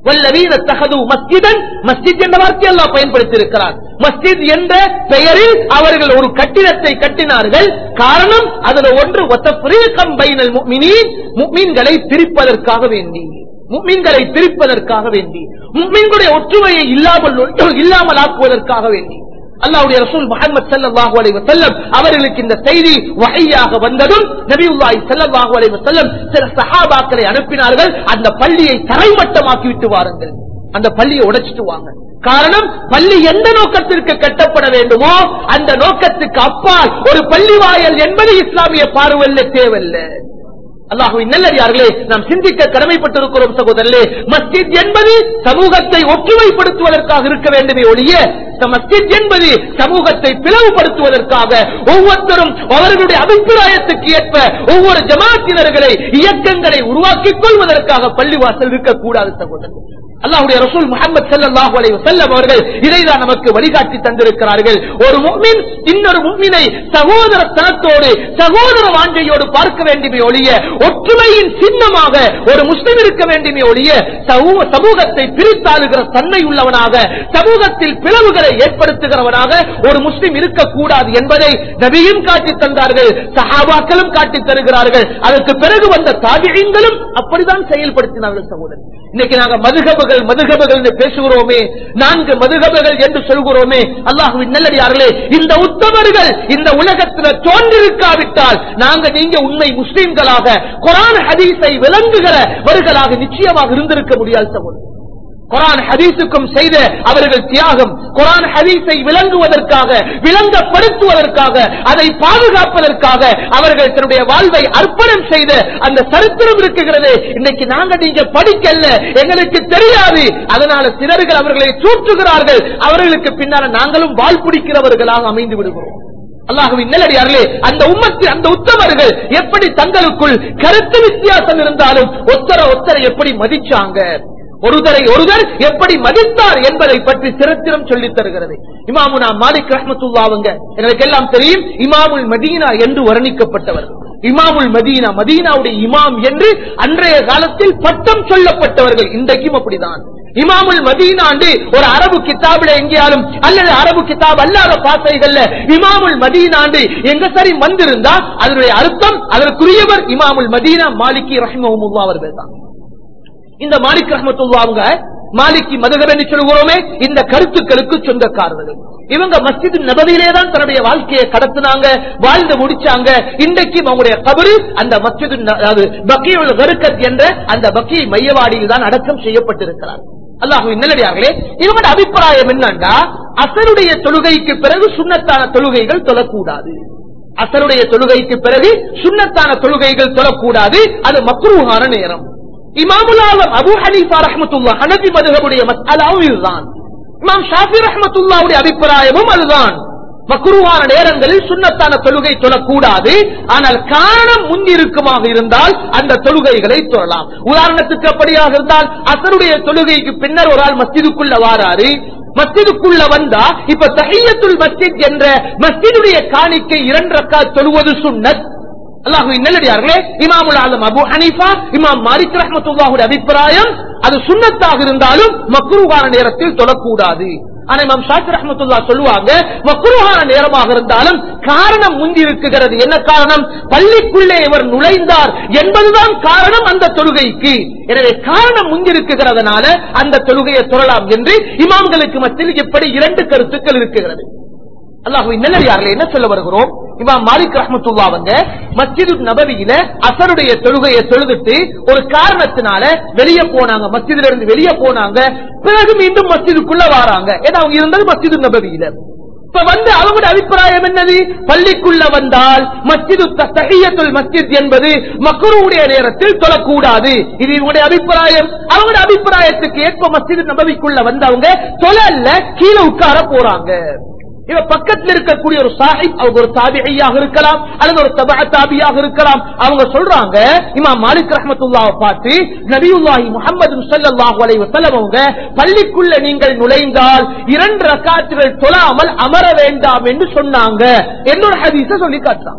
வல்லவீன தகது மஸ்ஜிதன் மஸ்ஜித் என்ற வார்த்தை அல்லாஹ் பயன்படுத்தி இருக்கிறார் மஸ்ஜித் என்ற பெயரில் அவர்கள் ஒரு கட்டிடத்தை கட்டினார்கள் காரணம் அதுல ஒன்று ஒத்தப்ரீகம் பைனல் முஃமினீன் முஃமின்களை பிரிப்பதற்காக வேண்டி முஃமின்களை பிரிப்பதற்காக வேண்டி முஃமின்களுடைய ஒற்றுமையை இல்லாமல் இல்லாமல் ஆக்குவதற்காக வேண்டி அல்லாஹ்வுடைய ரசூல் முஹம்மது ஸல்லல்லாஹு அலைஹி வஸல்லம் அவர்களுக்கு இந்த செய்தி வஹையாக வந்ததும் நபியுல்லாஹி ஸல்லல்லாஹு அலைஹி வஸல்லம் சில சஹாபாக்களை அனுப்பினார்கள் அந்த பள்ளியை தரைமட்டமாக்கி விட்டு வாருங்கள் அந்த பள்ளியை உடைச்சிட்டு வாங்க காரணம் பள்ளி எந்த நோக்கத்திற்கு கட்டப்பட வேண்டுமோ அந்த நோக்கத்துக்கு அப்பால் ஒரு பள்ளி வாயல் என்பது இஸ்லாமிய பார்வையில் தேவையில்லை அல்லாஹுவின் நல்லடியார்களே நாம் சிந்திக்க கடமைப்பட்டிருக்கிறோம் சகோதரர்களே மஸ்ஜித் என்பது சமூகத்தை ஒற்றுமைப்படுத்துவதற்காக இருக்க வேண்டுமே ஒழிய மஸ்ஜித் என்பது சமூகத்தை பிளவுபடுத்துவதற்காக ஒவ்வொருத்தரும் அவர்களுடைய அபிப்பிராயத்துக்கு ஏற்ப ஒவ்வொரு ஜமாத்தினர்களை இயக்கங்களை உருவாக்கிக் கொள்வதற்காக பள்ளிவாசல் இருக்கக்கூடாது சகோதரர்கள் அல்லாஹ்வுடைய ரசூல் முஹம்மது ஸல்லல்லாஹு அலைஹி வஸல்லம் அவர்கள் இதைதான் நமக்கு வழிகாட்டி தந்திருக்கிறார்கள் ஒரு முஃமின் இன்னொரு முஃமினை சகோதர தனத்தோடு சகோதர வாஞ்சையோடு பார்க்க வேண்டுமே ஒழிய ஒற்றுமையின் சின்னமாக ஒரு முஸ்லிம் இருக்க வேண்டுமே ஒழிய சமூக- சமூகத்தை பிரித்தாளுகிற தன்மை உள்ளவனாக சமூகத்தில் பிளவுகளை ஏற்படுத்துகிறவனாக ஒரு முஸ்லிம் இருக்கக்கூடாது என்பதை நபியும் காட்டித் தந்தார்கள் சஹாபாக்களும் காட்டித் தருகிறார்கள் அதற்கு பிறகு வந்த தாபிகளும் அப்படிதான் செயல்படுத்தினார்கள் சகோதரர் இன்னைக்கு நாங்க மதுகபுகள் மதுகபுகள் என்று பேசுகிறோமே நான்கு மதுகபுகள் என்று சொல்கிறோமே அல்லாஹுவின் நல்லடியார்களே இந்த உத்தமர்கள் இந்த உலகத்தில் தோன்றிருக்காவிட்டால் நாங்க நீங்க உண்மை முஸ்லிம்களாக குரான் ஹதீஸை விளங்குகிறவர்களாக நிச்சயமாக இருந்திருக்க முடியாது சகோதரர் குரான் ஹதீஸுக்கும் செய்த அவர்கள் தியாகம் குரான் ஹதீஸை விளங்குவதற்காக விளங்கப்படுத்துவதற்காக அதை பாதுகாப்பதற்காக அவர்கள் தன்னுடைய வாழ்வை அர்ப்பணம் செய்த அந்த சரித்திரம் இருக்குகிறது இன்னைக்கு நாங்க நீங்க படிக்கல எங்களுக்கு தெரியாது அதனால சிலர்கள் அவர்களை சூற்றுகிறார்கள் அவர்களுக்கு பின்னால நாங்களும் வாழ் பிடிக்கிறவர்களாக அமைந்து விடுகிறோம் அல்லாஹுவின் நல்லடியார்களே அந்த உம்மத்து அந்த உத்தமர்கள் எப்படி தங்களுக்குள் கருத்து வித்தியாசம் இருந்தாலும் ஒத்தர ஒத்தரை எப்படி மதிச்சாங்க ஒருதரை ஒருவர் எப்படி மதித்தார் என்பதை பற்றி சரித்திரம் சொல்லித் தருகிறது இமாமுனா மாலிக் ரஹ்மத்துல்லா அவங்க எங்களுக்கு எல்லாம் தெரியும் இமாமுல் மதீனா என்று வர்ணிக்கப்பட்டவர் இமாமுல் மதீனா மதீனாவுடைய இமாம் என்று அன்றைய காலத்தில் பட்டம் சொல்லப்பட்டவர்கள் இன்றைக்கும் அப்படிதான் இமாமுல் மதீனாண்டு ஒரு அரபு கிதாபில எங்கேயாலும் அல்லது அரபு கிதாப் அல்லாத பாசைகள்ல இமாமுல் மதீனாண்டு எங்க சரி வந்திருந்தா அதனுடைய அர்த்தம் அதற்குரியவர் இமாமுல் மதீனா மாலிகி ரஹ்மஹமுல்லா அவர்கள் தான் இந்த மாலிக் ரஹமத்துல்லா அவங்க மாலிக்கி மதுகர் என்று சொல்கிறோமே இந்த கருத்துக்களுக்கு சொந்தக்காரர்கள் இவங்க மஸ்ஜித் நபதியிலே தான் தன்னுடைய வாழ்க்கையை கடத்தினாங்க வாழ்ந்து முடிச்சாங்க இன்றைக்கும் அவங்களுடைய கபரு அந்த மஸ்ஜித் பக்கியுள் கருக்கத் என்ற அந்த பக்கி மையவாடியில் தான் அடக்கம் செய்யப்பட்டிருக்கிறார் அல்லாஹுவின் நல்லடியார்களே இவங்களோட அபிப்பிராயம் என்னன்னா அசருடைய தொழுகைக்கு பிறகு சுண்ணத்தான தொழுகைகள் தொழக்கூடாது அசருடைய தொழுகைக்கு பிறகு சுண்ணத்தான தொழுகைகள் தொழக்கூடாது அது மக்ரூஹான நேரம் இமாமுல் ஆலம் அபு ஹனீஃபா ரஹ்மத்துல்லா ஹனபி மதுகபுடைய மசாலாவும் இதுதான் இமாம் ஷாஃபி ரஹ்மத்துல்லாவுடைய அபிப்பிராயமும் அதுதான் மக்குருவான நேரங்களில் சுண்ணத்தான தொழுகை தொழக்கூடாது ஆனால் காரணம் முன்னிருக்குமாக இருந்தால் அந்த தொழுகைகளை தொழலாம் உதாரணத்துக்கு அப்படியாக இருந்தால் அசருடைய தொழுகைக்கு பின்னர் ஒரு ஆள் மஸ்ஜிதுக்குள்ள வாராரு மஸ்ஜிதுக்குள்ள வந்தா இப்ப தஹியத்துல் மஸ்ஜித் என்ற மஸ்ஜிதுடைய காணிக்கை இரண்டு ரக்கா தொழுவது சுன்னத் அல்லாஹுவின் நல்லடியார்களே இமாமுல் ஆலம் அபு ஹனீஃபா இமாம் மாலிக் ரஹ்மத்துல்லாஹுடைய அபிப்பிராயம் அது சுன்னத்தாக இருந்தாலும் மக்ரூஹான நேரத்தில் தொழக்கூடாது ஆனா இமாம் ஷாஃபி ரஹ்மத்துல்லா சொல்லுவாங்க மக்ரூஹான நேரமாக இருந்தாலும் காரணம் முந்தி இருக்குகிறது என்ன காரணம் பள்ளிக்குள்ளே இவர் நுழைந்தார் என்பதுதான் காரணம் அந்த தொழுகைக்கு எனவே காரணம் முந்திருக்குகிறதுனால அந்த தொழுகையை தொழலாம் என்று இமாம்களுக்கு மத்தியில் இப்படி இரண்டு கருத்துக்கள் இருக்குகிறது அல்லாஹுவின் நல்லடியார்களே என்ன சொல்ல வருகிறோம் இமாம் மாலிக் ரஹமத்துல்லா அவங்க மஸ்ஜிது நபவியில அசருடைய தொழுகையை தொழுதுட்டு ஒரு காரணத்தினால வெளியே போனாங்க மஸ்ஜிதுல இருந்து வெளியே போனாங்க பிறகு மீண்டும் மஸ்ஜிதுக்குள்ள வராங்க ஏன்னா அவங்க இருந்தது மஸ்ஜிது நபவியில இப்ப வந்து அவங்களுடைய அபிப்பிராயம் என்னது பள்ளிக்குள்ள வந்தால் மஸ்ஜிது தஹியத்துல் மஸ்ஜித் என்பது மக்களுடைய நேரத்தில் தொழக்கூடாது இது இவங்களுடைய அபிப்பிராயம் அவங்களுடைய அபிப்பிராயத்துக்கு ஏற்ப மஸ்ஜிது நபவிக்குள்ள வந்தவங்க தொழல்ல கீழே உட்கார போறாங்க இவ பக்கத்தில் இருக்கக்கூடிய ஒரு சாஹிப் அவங்க ஒரு தாபியாக இருக்கலாம் அல்லது ஒரு தபா தாபியாக இருக்கலாம் அவங்க சொல்றாங்க இமாம் மாலிக் ரஹமத்துல்லாவை பார்த்து நபியுல்லாஹி முகமது ஸல்லல்லாஹு அலைஹி வஸல்லம் அவங்க பள்ளிக்குள்ள நீங்கள் நுழைந்தால் இரண்டு ரக்காத்துகள் தொழாமல் அமர வேண்டாம் என்று சொன்னாங்க என்னோட ஹதீஸ சொல்லி காட்டுறாங்க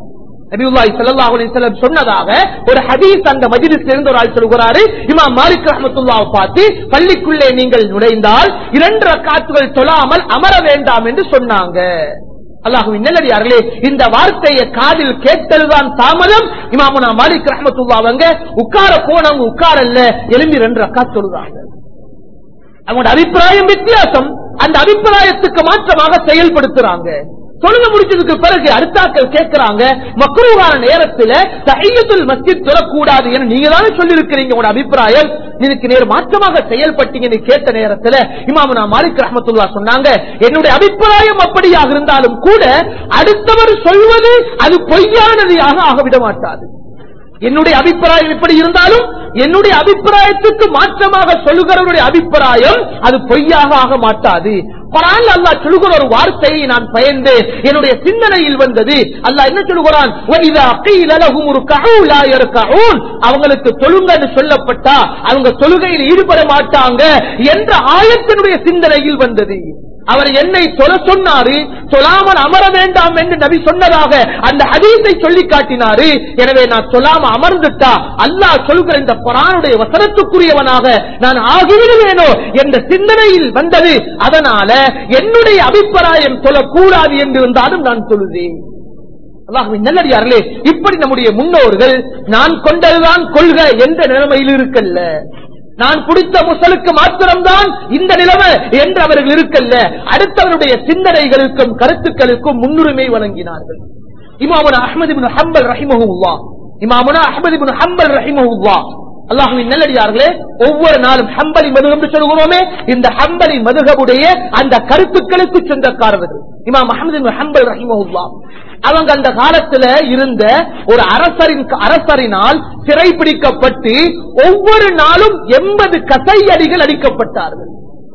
நபியுல்லாஹி ஸல்லல்லாஹு அலைஹி வஸல்லம் சொன்னதாக ஒரு ஹதீஸ் அந்த மஜ்லிஸ்ல இருந்து ஒரு ஆள் சொல்கிறாரு இமாம் மாலிக் ரஹ்மத்துல்லாஹ் பார்த்து பள்ளிக்குள்ளே நீங்கள் நுழைந்தால் இரண்டு ரக்காத்துகள் தொழாமல் அமர வேண்டாம் என்று சொன்னாங்க அல்லாஹுவின் நல்லடியார்களே இந்த வார்த்தையை காதில் கேட்டதுதான் தாமதம் இமாமுனா மாலிக் ரஹ்மத்துல்லாஹ் அவங்க உட்கார போனவங்க உட்காரல்ல எழும்பி ரெண்டு ரக்காத் தொழுதாங்க அவங்களோட அபிப்பிராயம் வித்தியாசம் அந்த அபிப்பிராயத்துக்கு மாற்றமாக செயல்படுத்துறாங்க தொழுக முடிச்சதுக்கு பிறகு அடுத்தாக்கள் கேட்கிறாங்க மக்ரூவான நேரத்துல தஹியத்துல் மஸ்ஜித் தொழக்கூடாது என நீங்க தானே சொல்லியிருக்கிறீங்க உங்களோட அபிப்பிராயம் இதுக்கு நேர் மாற்றமாக செயல்பட்டீங்கன்னு கேட்ட நேரத்துல இமாமுனா மாலிக் ரஹமத்துல்லா சொன்னாங்க என்னுடைய அபிப்பிராயம் அப்படியாக இருந்தாலும் கூட அடுத்தவர் சொல்வது அது பொய்யானதையாக ஆகவிட மாட்டாது என்னுடைய அபிப்பிராயம் இப்படி இருந்தாலும் என்னுடைய அபிப்பிராயத்துக்கு மாற்றமாக சொல்லுகிறவருடைய அபிப்பிராயம் அது பொய்யாக ஆக மாட்டாது குரான் அல்லாஹ் சொல்லுகிற ஒரு வார்த்தையை நான் பயந்து என்னுடைய சிந்தனையில் வந்தது அல்லாஹ் என்ன சொல்லுகிறான் "வஇதா கீல லஹும் ருக்கஊ லா யர்கஊன்." அவங்களுக்கு தொழுங்கன்னு சொல்லப்பட்டா அவங்க தொழுகையில் ஈடுபட மாட்டாங்க என்ற ஆயத்தினுடைய சிந்தனையில் வந்தது அவர் என்னை தொல சொன்னாரு சொல்லாமல் அமர வேண்டாம் என்று நபி சொன்னதாக அந்த ஹதீஸை சொல்லி காட்டினாரு எனவே நான் சொல்லாம அமர்ந்துட்டா அல்லாஹ் சொல்கிற இந்த குரானுடைய வசனத்துக்குரியவனாக நான் ஆகிவிடுவேனோ என்ற சிந்தனையில் வந்தது அதனால என்னுடைய அபிப்பிராயம் சொல்லக்கூடாது என்று இருந்தாலும் நான் சொல்லுதேன் அல்லாஹுவின் நல்லடியார்களே இப்படி நம்முடைய முன்னோர்கள் நான் கொண்டதுதான் கொள்க என்ற நிலைமையில் இருக்கல்ல நான் குடித்த முசலுக்கு மாத்திரம்தான் இந்த நிலைமை என்று அவர்கள் இருக்கல்ல அடுத்தவருடைய சிந்தனைகளுக்கும் கருத்துக்களுக்கும் முன்னுரிமை வழங்கினார்கள் இமாமுனா அஹமது இப்னு ஹம்பல் ரஹிமஹுல்லா இமாமுனா அஹமது இப்னு ஹம்பல் ரஹிமஹுல்லா அல்லாஹுவின் நல்லடியார்களே ஒவ்வொரு நாளும் ஹம்பலி மதுகம் என்று சொல்கிறோமே இந்த ஹம்பலி மதுகபுடைய அந்த கருத்துக்களுக்கு சொந்தக்காரர்கள் இமாம் அஹமது இப்னு ஹம்பல் ரஹிமஹுல்லா அவங்க அந்த காலத்துல இருந்த ஒரு அரசரின் அரசரினால் சிறைபிடிக்கப்பட்டு ஒவ்வொரு நாளும் எண்பது கசையடிகள் அடிக்கப்பட்டார்கள்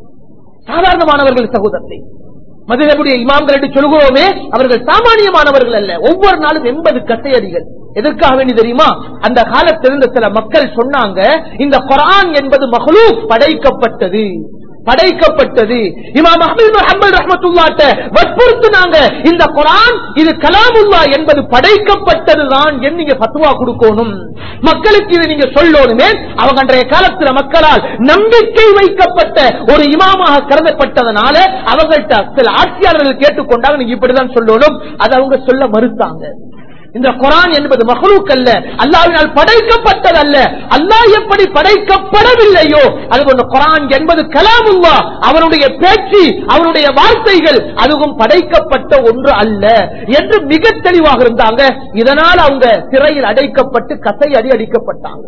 சாதாரணமானவர்கள் சகோதரத்தை மதுரபுடைய இமாம்கள் என்று சொல்கிறோமே அவர்கள் சாமானியமானவர்கள் அல்ல ஒவ்வொரு நாளும் எண்பது கசையடிகள் எதற்காக வேண்டி தெரியுமா அந்த காலத்தில் இருந்த சில மக்கள் சொன்னாங்க இந்த குரான் என்பது மகளூ படைக்கப்பட்டது படைக்கப்பட்டது இமாம் அஹமது ஹம்பல் ரஹமத்துல்லாட்ட வற்புறுத்தினாங்க இந்த குரான் இது கலாமுல்லா என்பது படைக்கப்பட்டதுதான் என்று நீங்க பத்துவா கொடுக்கணும் மக்களுக்கு இது நீங்க சொல்லணுமே அவங்க அன்றைய காலத்துல மக்களால் நம்பிக்கை வைக்கப்பட்ட ஒரு இமாமாக கருதப்பட்டதனால அவங்கள்ட்ட சில ஆட்சியாளர்கள் கேட்டுக்கொண்டாங்க நீங்க இப்படிதான் சொல்லணும் அதை அவங்க சொல்ல மறுத்தாங்க இந்த குரான் என்பது மகளுக்கு அல்ல அல்லாவினால் படைக்கப்பட்டதல்ல அல்லாஹ் எப்படி படைக்கப்படவில்லையோ அது போன்ற குரான் என்பது கலாமுல்லா அவருடைய பேச்சு அவருடைய வார்த்தைகள் அதுவும் படைக்கப்பட்ட ஒன்று அல்ல என்று மிக தெளிவாக இருந்தாங்க இதனால் அவங்க சிறையில் அடைக்கப்பட்டு கசை அடி அடிக்கப்பட்டாங்க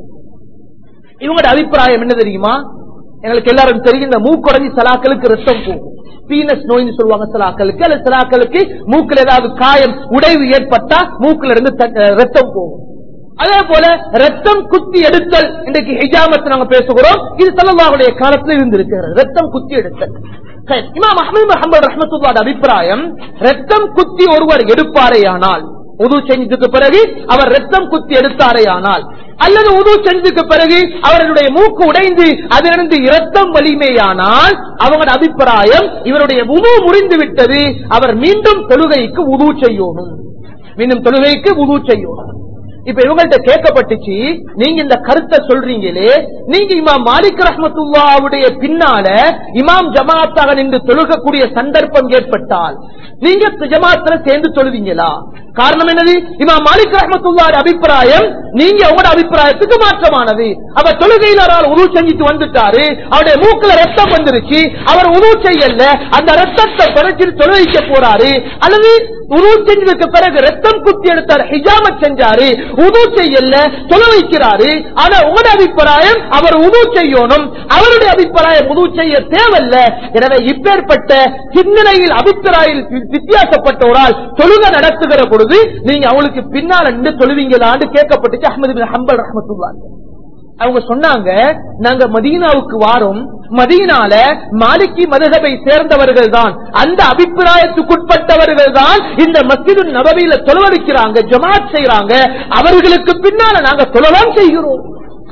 இவங்களோட அபிப்பிராயம் என்ன தெரியுமா எங்களுக்கு எல்லாரும் தெரியும் இந்த மூக்குடஞ்சி சலாக்களுக்கு ரத்தம் போகும் பீனஸ் நோய்னு சொல்லுவாங்க சிலாக்களுக்கு அல்லது சிலாக்களுக்கு மூக்கில் ஏதாவது காயம் உடைவு ஏற்பட்டா மூக்குல இருந்து த- ரத்தம் போகும் அதே போல ரத்தம் குத்தி எடுத்தல் இன்றைக்கு ஹிஜாமத் நாங்க பேசுகிறோம் இது சல்லல்லாஹுடைய காலத்தில் இருந்திருக்கிறது ரத்தம் குத்தி எடுத்தல் சரி, இமாம் அஹமது முஹம்மது ரஹமத்துல்லாட அபிப்பிராயம் ரத்தம் குத்தி ஒருவர் எடுப்பாரேயானால் உது செஞ்சதுக்கு பிறகு அவர் ரத்தம் குத்தி எடுத்தாரேயானால் அல்லது உது செஞ்சதுக்கு பிறகு அவர்களுடைய மூக்கு உடைந்து அதிலிருந்து இரத்தம் வலிமையானால் அவங்களோட அபிப்பிராயம் இவருடைய உது முறிந்து விட்டது அவர் மீண்டும் தொழுகைக்கு உது செய்யணும் மீண்டும் தொழுகைக்கு உது செய்யணும் இப்ப இவங்கள்ட்ட கேட்கப்பட்டுச்சு நீங்க இந்த கருத்தை சொல்றீங்களே நீங்க இமாம் மாலிக் ரஹமத்துல்லாவுடைய பின்னால இமாம் ஜமாத்தாக நின்று தொழுகக்கூடிய சந்தர்ப்பம் ஏற்பட்டால் நீங்க ஜமாத்துல சேர்ந்து தொழுவீங்களா காரணம் என்னது இமாம் மாலிக் ரஹமத்துல்லாட அபிப்பிராயம் நீங்க உங்களோட அபிப்பிராயத்துக்கு மாற்றமானது அவர் தொழுகையில் ஒரு உரு செஞ்சுட்டு வந்துட்டாரு அவருடைய மூக்குல ரத்தம் வந்துருச்சு அவர் உரு செய்யல அந்த ரத்தத்தை பிறச்சிட்டு தொழுவிக்க போறாரு அல்லது உரு செஞ்சதுக்கு பிறகு ரத்தம் குத்தி எடுத்தார் ஹிஜாமத் செஞ்சாரு உது செய்யல தொழ வைக்கிறாரு ஆனா உங்களோட அபிப்பிராயம் அவர் உது செய்யணும் அவருடைய அபிப்பிராயம் உது செய்ய தேவையில்ல எனவே இப்பேற்பட்ட சிந்தனையில் அபிப்பிராயில் வி- வித்தியாசப்பட்ட ஒரு ஆள் தொழுக நடத்துகிற பொழுது நீங்க அவங்களுக்கு பின்னால நின்று தொழுவீங்களான்னு கேட்கப்பட்டுச்சு அஹமது பின் ஹம்பல் ரஹமத்துல்லாஹி அவங்க சொன்னாங்க நாங்க மதீனாவுக்கு வாரோம் மதீனால மாலிக்கி மதுகபை சேர்ந்தவர்கள் தான் அந்த அபிப்பிராயத்துக்குட்பட்டவர்கள் தான் இந்த மஸ்ஜிது நபவியில தொழுவடிக்கிறாங்க ஜமாத் செய்யறாங்க அவர்களுக்கு பின்னால நாங்க தொழலாம் செய்கிறோம்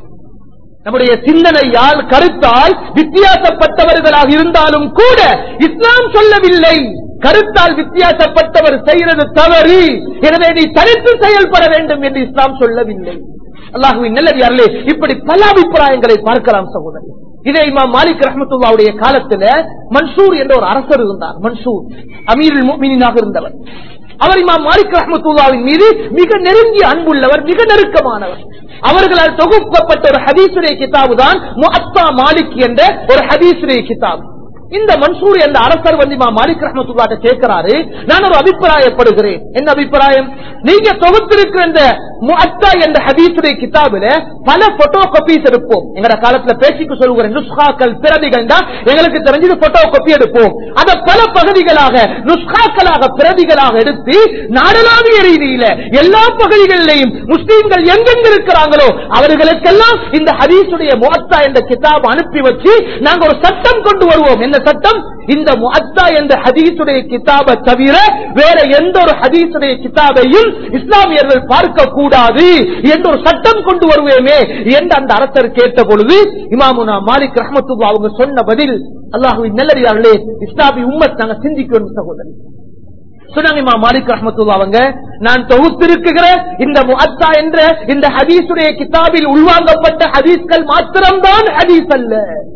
நம்முடைய சிந்தனையால் கருத்தால் வித்தியாசப்பட்டவர்களாக இருந்தாலும் கூட இஸ்லாம் சொல்லவில்லை கருத்தால் வித்தியாசப்பட்டவர் செய்கிறது தவறு எனவே நீ தனித்து செயல்பட வேண்டும் என்று இஸ்லாம் சொல்லவில்லை அல்லாஹுவின் நல்லடியார்களே இப்படி பல அபிப்பிராயங்களை பார்க்கலாம் சகோதரர் இதே இமாம் மாலிக் ரஹமத்துல்லாவுடைய காலத்துல மன்சூர் என்ற ஒரு அரசர் இருந்தார் மன்சூர் அமீருல் முஃமினீனாக இருந்தவர் அவர் இமாம் மாலிக் ரஹமத்துல்லாவின் மீது மிக நெருங்கிய அன்புள்ளவர் மிக நெருக்கமானவர் அவர்களால் தொகுக்கப்பட்ட ஒரு ஹதீசுடைய கிதாபு தான் முஅத்தா மாலிக் என்ற ஒரு ஹதீசுடைய கிதாப் இந்த மன்சூர் என்ற அரசர் வந்து இமாம் மாலிக் ரஹமத்துல்லாட்ட கேட்கிறாரு நான் ஒரு அபிப்பிராயப்படுகிறேன் என்ன அபிப்பிராயம் நீங்க தொகுத்திருக்கிற இந்த முஅத்தா என்ற ஹதீசுடைய கிதாபில பல போட்டோ காப்பீஸ் எடுப்போம் எங்கட காலத்துல பேசிக்கு சொல்லுகிற நுஸ்காக்கள் பிரதிகள் தான் எங்களுக்கு தெரிஞ்சது போட்டோ காப்பி எடுப்போம் அதை பல பகுதிகளாக நுஸ்காக்களாக பிரதிகளாக எடுத்து நாடளாவிய ரீதியில எல்லா பகுதிகளிலையும் முஸ்லீம்கள் எங்கெங்க இருக்கிறாங்களோ அவர்களுக்கெல்லாம் இந்த ஹதீசுடைய முஅத்தா என்ற கிதாப் அனுப்பி வச்சு நாங்க ஒரு சட்டம் கொண்டு வருவோம் என்ன சட்டம் இந்த முஅத்தா என்ற ஹதீசுடைய கிதாபை தவிர வேற எந்த ஒரு ஹதீசுடைய கிதாபையும் இஸ்லாமியர்கள் பார்க்க கூடாது என்ற ஒரு சட்டம் கொண்டு வருவேமே என்று அந்த அரசர் கேட்ட பொழுது இமாமுனா மாலிக் ரஹமத்துல்லா அவங்க சொன்ன பதில் அல்லாஹுவின் நல்லடியார்களே இஸ்லாமி உம்மத் நாங்க சிந்திக்கணும் சகோதரி சொன்னாங்க இமாம் மாலிக் ரஹமத்துல்லா அவங்க நான் தொகுத்திருக்கிற இந்த முஅத்தா என்ற இந்த ஹதீசுடைய கிதாபில் உள்வாங்கப்பட்ட ஹதீஸ்கள் மாத்திரம்தான் ஹதீஸ் அல்ல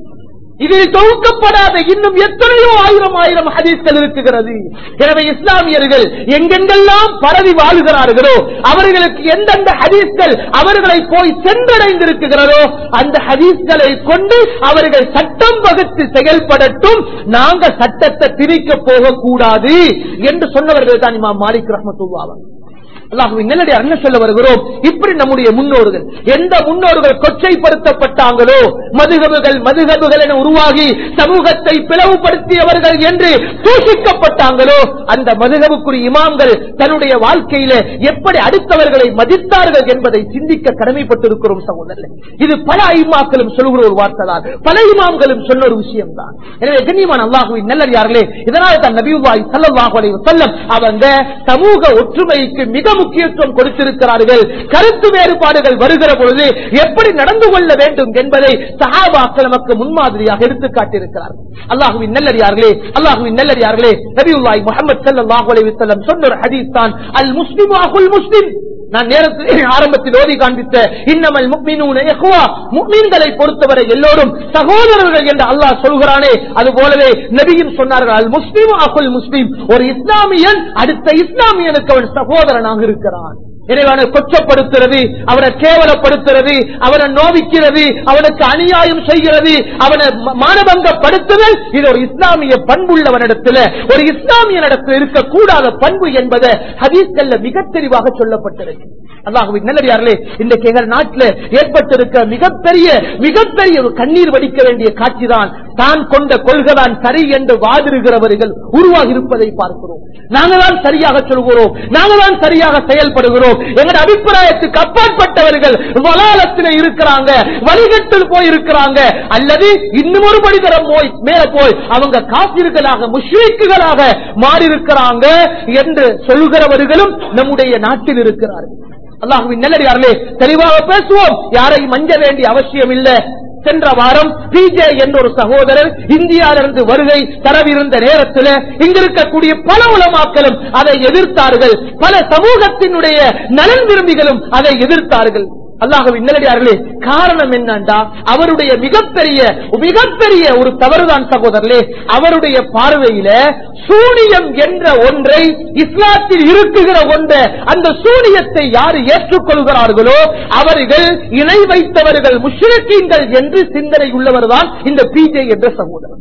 இதில் தொகுக்கப்படாத இன்னும் எத்தனையோ ஆயிரம் ஆயிரம் ஹதீஸ்கள் இருக்குகிறது எனவே இஸ்லாமியர்கள் எங்கெங்கெல்லாம் பரவி வாழுகிறார்களோ அவர்களுக்கு எந்தெந்த ஹதீஸ்கள் அவர்களை போய் சென்றடைந்திருக்கிறதோ அந்த ஹதீஸ்களை கொண்டு அவர்கள் சட்டம் வகுத்து செயல்படட்டும் நாங்க சட்டத்தை திரிக்க போகக்கூடாது என்று சொன்னவர்கள் தான் இமாம் மாலிக் ரஹமத்துல்லாவா அல்லாஹுவின் நல்லடியார் என்ன சொல்ல வருகிறோம் இப்படி நம்முடைய முன்னோர்கள் எந்த முன்னோர்கள் கொச்சைப்படுத்தப்பட்டாங்களோ மதுகபுகள் மதுகபுகள் என உருவாகி சமூகத்தை பிளவுபடுத்தியவர்கள் என்று தூஷிக்கப்பட்டாங்களோ அந்த மதுகபுக்குரிய இமாம்கள் தன்னுடைய வாழ்க்கையில எப்படி அடுத்தவர்களை மதித்தார்கள் என்பதை சிந்திக்க கடமைப்பட்டிருக்கிறோம் சகோதரர் இது பல ஐமாக்களும் சொல்லுகிற ஒரு வார்த்தை தான் பல இமாம்களும் சொன்ன ஒரு விஷயம் தான் எனவே கண்ணியமான அல்லாஹுவின் நல்லடியார்களே இதனால் தான் நபிவாய் சல்லாஹு அலைஹி வஸல்லம் அவங்க சமூக ஒற்றுமைக்கு மிக முக்கியத்துவம் கொடுத்திருக்கிறார்கள் கருத்து வேறுபாடுகள் வருகிற பொழுது எப்படி நடந்து கொள்ள வேண்டும் என்பதை சஹாபாக்கள் நமக்கு முன்மாதிரியாக எடுத்து காட்டியிருக்கிறார்கள் அல்லாஹுவின் நல்லடியார்களே அல்லாஹுவின் நல்லடியார்களே நபியுல்லாய் முகமது ஸல்லல்லாஹு அலைஹி வஸல்லம் சொன்ன ஒரு ஹதீஸ் தான் அல் முஸ்லிம் அகுல் முஸ்லிம் நான் நேரத்தில் ஆரம்பத்தில் ஓதி காண்பித்த இன்னமல் முக்மினூன இஹ்வா முக்மீன்களை பொறுத்தவரை எல்லோரும் சகோதரர்கள் என்று அல்லாஹ் சொல்கிறானே அது போலவே நபியும் சொன்னார்கள் அல் முஸ்லிம் அகுல் முஸ்லிம் ஒரு இஸ்லாமியன் அடுத்த இஸ்லாமியனுக்கு அவன் சகோதரனாக இருக்கிறான் எனவே அவனை கொச்சப்படுத்துறது அவனை கேவலப்படுத்துறது அவனை நோவிக்கிறது அவனுக்கு அநியாயம் செய்கிறது அவனை ம- மானபங்கப்படுத்துதல் இது ஒரு இஸ்லாமிய பண்புள்ளவனிடத்தில் ஒரு இஸ்லாமியனிடத்தில் இருக்கக்கூடாத பண்பு என்பதை ஹதீஸ்கள்ல மிக தெளிவாக சொல்லப்பட்டிருக்கு அல்லாஹுவின் நல்லடியார்களே இன்றைக்கு எங்கள் நாட்டில் ஏற்பட்டிருக்க மிகப்பெரிய மிகப்பெரிய ஒரு கண்ணீர் வடிக்க வேண்டிய காட்சிதான் தான் கொண்ட கொள்கைதான் சரி என்று வாதிடுகிறவர்கள் உருவாகி இருப்பதை பார்க்கிறோம் நாங்கள் தான் சரியாக சொல்கிறோம் நாங்கள் தான் சரியாக செயல்படுகிறோம் எங்கள் அபிப்பிராயத்துக்கு அப்பாற்பட்டவர்கள் வலாலத்தில் இருக்கிறாங்க வழிகட்டில் போய் இருக்கிறாங்க அல்லது இன்னும் ஒரு படிதரம் போய் மேல போய் அவங்க காப்பிர்களாக முஷ்ரிக்குகளாக மாறி இருக்கிறாங்க என்று சொல்கிறவர்களும் நம்முடைய நாட்டில் இருக்கிறார்கள் அல்லாஹுவின் நல்லடியார்களே தெளிவாக பேசுவோம் யாரையும் மஞ்ச வேண்டிய அவசியம் இல்லை சென்ற வாரம் பிஜே என்ற ஒரு சகோதரர் இந்தியாவிலிருந்து வருகை தரவிருந்த நேரத்தில் இங்க இருக்கக்கூடிய பல உலமாக்களும் அதை எதிர்த்தார்கள் பல சமூகத்தினுடைய நலன் விரும்பிகளும் அதை எதிர்த்தார்கள் அல்லாஹுவின் நல்லடியார்களே காரணம் என்னண்டா அவருடைய மிகப்பெரிய மிகப்பெரிய ஒரு தவறுதான் சகோதரர்களே அவருடைய பார்வையில சூனியம் என்ற ஒன்றை இஸ்லாத்தில் இருக்குகிற ஒன்ற அந்த சூனியத்தை யார் ஏற்றுக்கொள்கிறார்களோ அவர்கள் இணை வைத்தவர்கள் முஷ்ரிக்கீன்கள் என்று சிந்தனை உள்ளவர்தான் இந்த பிஜே என்ற சகோதரர்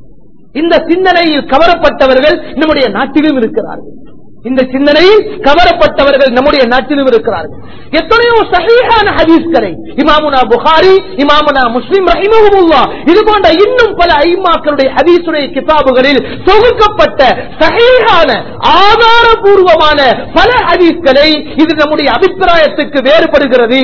இந்த சிந்தனையில் கவரப்பட்டவர்கள் நம்முடைய நாட்டிலும் இருக்கிறார்கள் இந்த சிந்தனையில் கவரப்பட்டவர்கள் நம்முடைய நாட்டிலும் இருக்கிறார்கள் எத்தனையோ சஹீஹான ஹதீஸ்களை இமாமுனா புகாரி இமாமுனா முஸ்லிம் ரஹிமஹுல்லா இது போன்ற இன்னும் பல ஐமாக்களுடைய ஹதீசுடைய கிதாபுகளில் தொகுக்கப்பட்ட சஹீஹான ஆதாரபூர்வமான பல ஹதீஸ்களை இது நம்முடைய அபிப்பிராயத்துக்கு வேறுபடுகிறது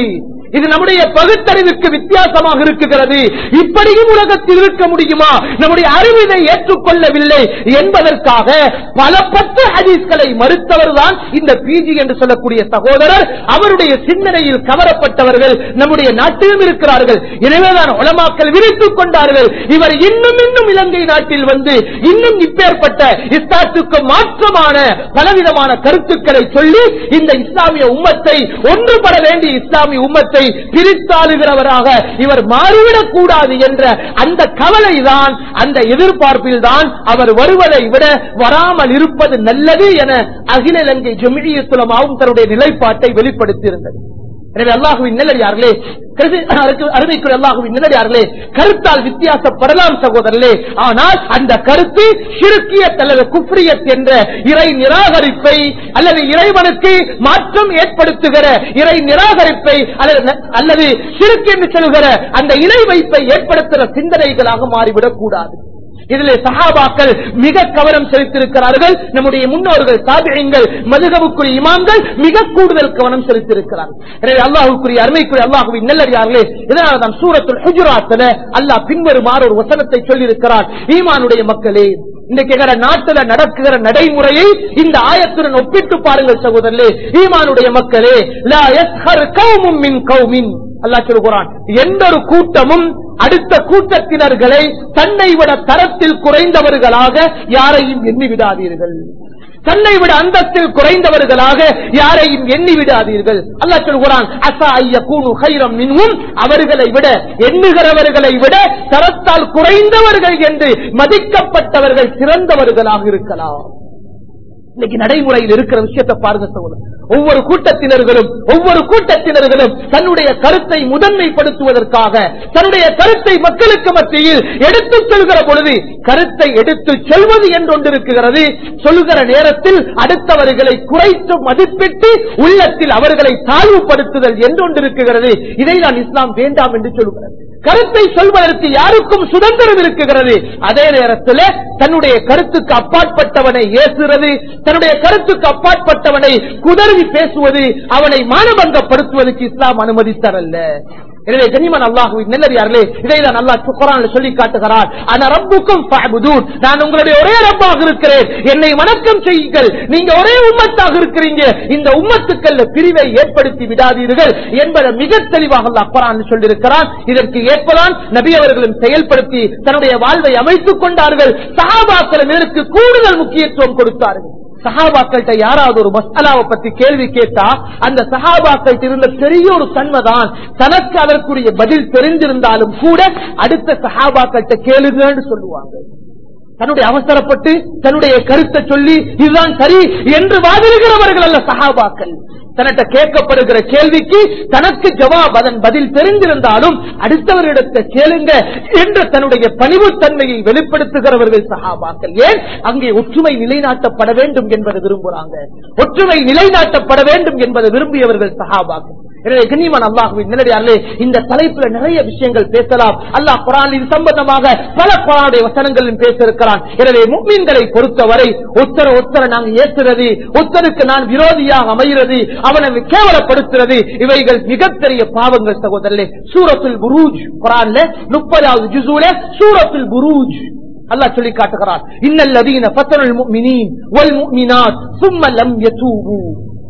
இது நம்முடைய பகுத்தறிவுக்கு வித்தியாசமாக இருக்குகிறது இப்படியும் உலகத்தில் இருக்க முடியுமா நம்முடைய அறிவு இதை ஏற்றுக்கொள்ளவில்லை என்பதற்காக பல பத்து ஹதீஸ்களை மறுத்தவர் தான் இந்த பிஜி என்று சொல்லக்கூடிய சகோதரர் அவருடைய சிந்தனையில் கவரப்பட்டவர்கள் நம்முடைய நாட்டிலும் இருக்கிறார்கள் எனவேதான் உலமாக்கள் விரித்துக் கொண்டார்கள் இவர் இன்னும் இன்னும் இலங்கை நாட்டில் வந்து இன்னும் இப்பேற்பட்ட இஸ்லாத்துக்கு மாற்றமான பலவிதமான கருத்துக்களை சொல்லி இந்த இஸ்லாமிய உம்மத்தை ஒன்றுபட வேண்டிய இஸ்லாமிய உம்மத்தை பிரித்தாளுகிறவராக இவர் மாறிவிடக் கூடாது என்ற அந்த கவலை தான் அந்த எதிர்பார்ப்பில் தான் அவர் வருவதை விட வராமல் இருப்பது நல்லது என அகில இலங்கை ஜமிழியத்துலமாவும் தன்னுடைய நிலைப்பாட்டை வெளிப்படுத்தியிருந்தது எனவே அல்லாஹுவின் நல்லடியார்களே அருமைக்குரிய அல்லாஹுவின் நல்லடியார்களே கருத்தால் வித்தியாசப்படலாம் சகோதரர்களே ஆனால் அந்த கருத்து சிறுக்கியத் அல்லது குப்ரியத் என்ற இறை நிராகரிப்பை அல்லது இறைவனுக்கு மாற்றம் ஏற்படுத்துகிற இறை நிராகரிப்பை அல்லது அல்லது சிறுக்கு என்று சொல்கிற அந்த இணை வைப்பை ஏற்படுத்துகிற சிந்தனைகளாக மாறிவிடக் கூடாது இதிலே சஹாபாக்கள் மிக கவனம் செலுத்தியிருக்கிறார்கள் நம்முடைய முன்னோர்கள் சாபியங்கள் மதுகவுக்குரிய இமாம்கள் மிக கூடுதல் கவனம் செலுத்தியிருக்கிறார்கள் எனவே அல்லாஹுக்குரிய அருமைக்குரிய அல்லாஹுவின் நல்லடியார்களே இதனால தான் சூரத்துல் ஹுஜுராத்துல அல்லாஹ் பின்வருமாறு ஒரு வசனத்தை சொல்லியிருக்கிறார் ஈமானுடைய மக்களே இன்றைக்கு எங்கட நாட்டுல நடக்குகிற நடைமுறையை இந்த ஆயத்துடன் ஒப்பிட்டு பாருங்கள் சகோதரர்களே ஈமானுடைய மக்களே லா யஸ்ஹர் கௌமும் மின் கௌமின் அல்லாஹ் சொல்கிறான் எந்த ஒரு கூட்டமும் அடுத்த கூட்டத்தினர்களை தன்னை விட தரத்தில் குறைந்தவர்களாக யாரையும் எண்ணி விடாதீர்கள் தன்னை விட அந்தத்தில் குறைந்தவர்களாக யாரையும் எண்ணி விடாதீர்கள் அல்லாஹ் சொல்கிறான் அசா ஐய கூணு ஹைரம் மின்வும் அவர்களை விட எண்ணுகிறவர்களை விட தரத்தால் குறைந்தவர்கள் என்று மதிக்கப்பட்டவர்கள் சிறந்தவர்களாக இருக்கலாம் இன்னைக்கு நடைமுறையில் இருக்கிற விஷயத்தை பாருங்க சகோதரர் ஒவ்வொரு கூட்டத்தினர்களும் ஒவ்வொரு கூட்டத்தினர்களும் தன்னுடைய கருத்தை முதன்மைப்படுத்துவதற்காக தன்னுடைய கருத்தை மக்களுக்கு மத்தியில் எடுத்துச் சொல்கிற பொழுது கருத்தை எடுத்து சொல்வது என்றொன்று இருக்கிறது சொல்கிற நேரத்தில் அடுத்தவர்களை குறைத்து மதிப்பிட்டு உள்ளத்தில் அவர்களை தாழ்வுபடுத்துதல் என்றொன்று இருக்கிறது இதை நான் இஸ்லாம் வேண்டாம் என்று சொல்கிறது கருத்தை சொல்வதற்கு யாருக்கும் சுதந்திரம் இருக்கிறது அதே நேரத்தில் தன்னுடைய கருத்துக்கு அப்பாற்பட்டவனை ஏசுறது தன்னுடைய கருத்துக்கு அப்பாற்பட்டவனை குதறி பேசுவது அவனை மானபங்கப்படுத்துவதற்கு இஸ்லாம் அனுமதி தரல்ல எனவே கனிமன் அல்லாஹுவின் நெல்லறியார்களே இதை தான் அல்லாஹ் குரான் சொல்லி காட்டுகிறார் ஆனா ரப்புக்கும் ஃபஅபுதூன். நான் உங்களுடைய ஒரே ரப்பாக இருக்கிறேன் என்னை வணக்கம் செய்யுங்கள் நீங்க ஒரே உம்மத்தாக இருக்கிறீங்க இந்த உம்மத்துக்கள் பிரிவை ஏற்படுத்தி விடாதீர்கள் என்பதை மிக தெளிவாக அல்லாஹ் குரான் சொல்லியிருக்கிறான் இதற்கு ஏற்பதான் நபி அவர்களும் செயல்படுத்தி தன்னுடைய வாழ்வை அமைத்துக் கொண்டார்கள் சஹாபாக்கள் இதற்கு கூடுதல் முக்கியத்துவம் கொடுத்தார்கள் சஹாபாக்கள்கிட்ட யாராவது ஒரு மசாலாவை பத்தி கேள்வி கேட்டா அந்த சஹாபாக்கள்கிட்ட இருந்த பெரிய ஒரு தன்மைதான் தனக்கு அதற்குரிய பதில் தெரிந்திருந்தாலும் கூட அடுத்த சஹாபாக்கள்கிட்ட கேளுங்கன்னு சொல்லுவாங்க தன்னுடைய அவசரப்பட்டு தன்னுடைய கருத்தை சொல்லி இதுதான் சரி என்று வாதிடுகிறவர்கள் அல்ல சஹாபாக்கள் தன்னிட்ட கேட்கப்படுகிற கேள்விக்கு தனக்கு ஜவாப் அதன் பதில் தெரிந்திருந்தாலும் அடுத்தவரிடத்தை கேளுங்க என்று தன்னுடைய பணிவுத்தன்மையை வெளிப்படுத்துகிறவர்கள் சஹாபாக்கள் ஏன் அங்கே ஒற்றுமை நிலைநாட்டப்பட வேண்டும் என்பதை விரும்புகிறாங்க ஒற்றுமை நிலைநாட்டப்பட வேண்டும் என்பதை விரும்பியவர்கள் சஹாபாக்கள் எனவே கண்ணியமான அல்லாஹுவின் நேரடியார்களே இந்த தலைப்புல நிறைய விஷயங்கள் பேசலாம் அல்லாஹ் குரான் இது சம்பந்தமாக பல குரானுடைய வசனங்களில் பேசியிருக்கிறான் எனவே முக்மீன்களை பொறுத்தவரை ஒத்தர ஒத்தர நாங்கள் ஏற்றுறது ஒத்தருக்கு நான் விரோதியாக அமைகிறது அவனை கேவலப்படுத்துறது இவைகள் மிகப்பெரிய பாவங்கள் சகோதரர்களே சூரத்துல் புரூஜ் குரான்ல முப்பதாவது ஜுசூல சூரத்துல் புரூஜ் அல்லாஹ் சொல்லி காட்டுகிறான் இன்னல்லதீன ஃபத்தனுல் முஃமினீன் வல் முஃமினாத் ثم لم يتوبوا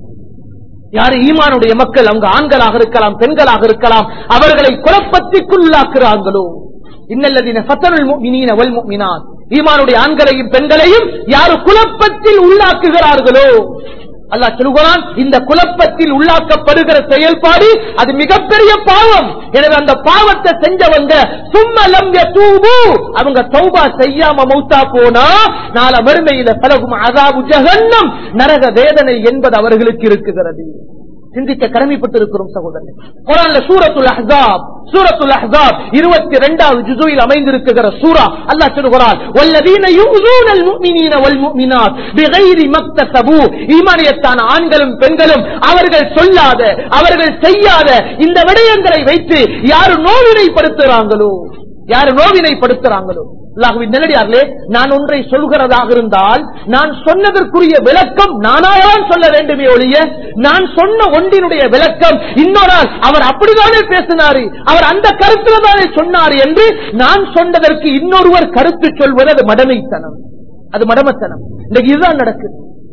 யாரு ஈமானுடைய மக்கள் அவங்க ஆண்களாக இருக்கலாம் பெண்களாக இருக்கலாம் அவர்களை குழப்பத்திற்குள்ளாக்குறாங்களோ இன்னல்லதீன ஃபத்தனுல் முஃமினீன வல் முஃமினாத் ஈமானுடைய ஆண்களையும் பெண்களையும் யாரு குழப்பத்தில் உள்ளாக்குகிறார்களோ அல்லாஹ் சொல்கிறான் இந்த குழப்பத்தில் உள்ளாக்கப்படுகிற செயல்பாடு அது மிகப்பெரிய பாவம் எனவே அந்த பாவத்தை செஞ்சவங்க சும்மலம் தூபு அவங்க தௌபா செய்யாம மௌத்தா போனா நாள மறுமையில பலகும் அதாவு ஜகன்னம் நரக வேதனை என்பது அவர்களுக்கு இருக்குகிறது சிந்திக்க கடமைப்பட்டிருக்கிறோம் சகோதரன் குரான்ல சூரத்துல் அஹ்ஸாப் சூரத்துல் அஹ்ஸாப் 22வது ஜுஸுவில் அமைந்திருக்கிற சூரா அல்லாஹ் சொல்கிறான் வல்லதீன யுஸூனல் முஃமினீன வல் முஃமினாத் பிகைரி மக்தஸபு ஈமானியத்தான ஆண்களும் பெண்களும் அவர்கள் சொல்லாத அவர்கள் செய்யாத இந்த விடயங்களை வைத்து யார் நோவினைப்படுத்துகிறாங்களோ யாரு நோவினைப்படுத்துறாங்களோ அல்லாஹுவின் நிலடியார்களே நான் ஒன்றை சொல்கிறதாக இருந்தால் நான் சொன்னதற்குரிய விளக்கம் நானாதான் சொல்ல வேண்டுமே ஒழிய நான் சொன்ன ஒன்றினுடைய விளக்கம் இன்னொரு ஆள், அவர் அப்படித்தானே பேசினாரு அவர் அந்த கருத்துல தானே சொன்னார் என்று நான் சொன்னதற்கு இன்னொருவர் கருத்து சொல்வது அது மடமைத்தனம் அது மடமத்தனம் இன்னைக்கு இதுதான் நடக்குது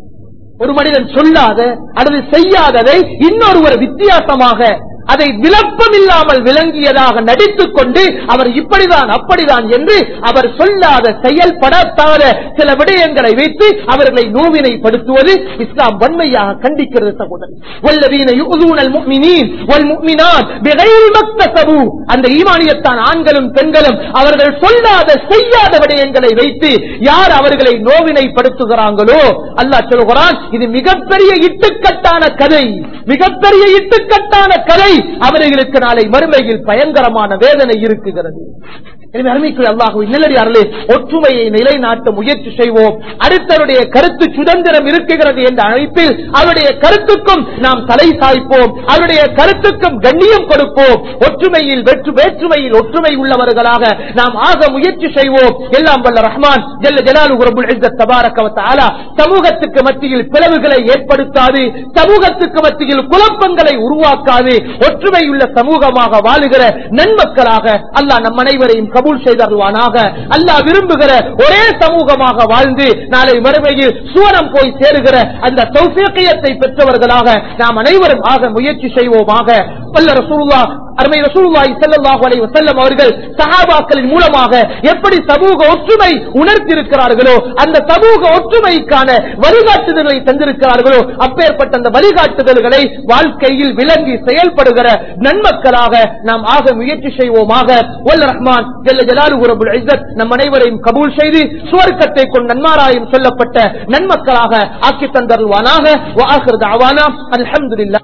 ஒரு மனிதன் சொல்லாத அல்லது செய்யாததை இன்னொருவர் வித்தியாசமாக அதை விளப்பம் இல்லாமல் விளங்கியதாக நடித்துக் கொண்டு அவர் இப்படிதான் அப்படிதான் என்று அவர் சொல்லாத செயல்படாத சில விடயங்களை வைத்து அவர்களை நோவினைப்படுத்துவது இஸ்லாம் வன்மையாக கண்டிக்கிறது சகோதரர் வல்லவீன யுதூனல் முஃமினீன் வல் முஃமினாத் பிகைரி மக்தசபு அந்த ஈமானியத்தான் ஆண்களும் பெண்களும் அவர்கள் சொல்லாத செய்யாத விடயங்களை வைத்து யார் அவர்களை நோவினைப்படுத்துகிறாங்களோ அல்லாஹ் சொல்கிறான் இது மிகப்பெரிய இட்டுக்கட்டான கதை மிகப்பெரிய இட்டுக்கட்டான கதை அவர்களுக்கு நாளை மறுமையில் பயங்கரமான வேதனை இருக்குகிறது எனவே அருமைக்குரிய அல்லாஹுவின் நிலடியார்களே ஒற்றுமையை நிலைநாட்ட முயற்சி செய்வோம் அடுத்தவருடைய கருத்து சுதந்திரம் இருக்குகிறது என்ற அழைப்பில் அவருடைய கருத்துக்கும் நாம் தலை சாய்ப்போம் அவருடைய கருத்துக்கும் கண்ணியம் கொடுப்போம் ஒற்றுமையில் வெற்று வேற்றுமையில் ஒற்றுமை உள்ளவர்களாக நாம் ஆக முயற்சி செய்வோம் எல்லாம் வல்ல ரஹ்மான் ஜல்ல ஜலாலு ரப்புல் இஸ்ஸத் தபாரக வ தஆலா சமூகத்துக்கு மத்தியில் பிளவுகளை ஏற்படுத்தாது சமூகத்துக்கு மத்தியில் குழப்பங்களை உருவாக்காது ஒற்றுமையுள்ள சமூகமாக வாழுகிற நன்மக்களாக அல்லாஹ் நம் அனைவரையும் கபூல் செய்தருவானாக அல்லாஹ் விரும்புகிற ஒரே சமூகமாக வாழ்ந்து நாளை மறுமையில் சுவனம் போய் சேருகிற அந்த தௌஃபீக்கியத்தை பெற்றவர்களாக நாம் அனைவரும் ஆக முயற்சி செய்வோமாக வல்ல ரசூலுல்லா அருமை ரசூலுல்லாஹி ஸல்லல்லாஹு அலைஹி வஸல்லம் அவர்கள் சஹாபாக்களின் மூலமாக எப்படி சமூக ஒற்றுமை உணர்த்தியிருக்கிறார்களோ அந்த சமூக ஒற்றுமைக்கான வழிகாட்டுதல்களை தந்திருக்கிறார்களோ அப்பேற்பட்ட அந்த வழிகாட்டுதல்களை வாழ்க்கையில் விளங்கி செயல்படுகிற நன்மக்களாக நாம் ஆக முயற்சி செய்வோமாக வல்ல ரஹ்மான் ஜல்ல ஜலாலுஹு ரப்புல் இஸ்ஸத் நம் அனைவரையும் கபூல் செய்து சுவர்க்கத்தை கொண்டு நன்மாராயம் சொல்லப்பட்ட நன்மக்களாக ஆக்கி தந்தருவானாக வ ஆகிரு தஅவானா அல்ஹம்துலில்லாஹ்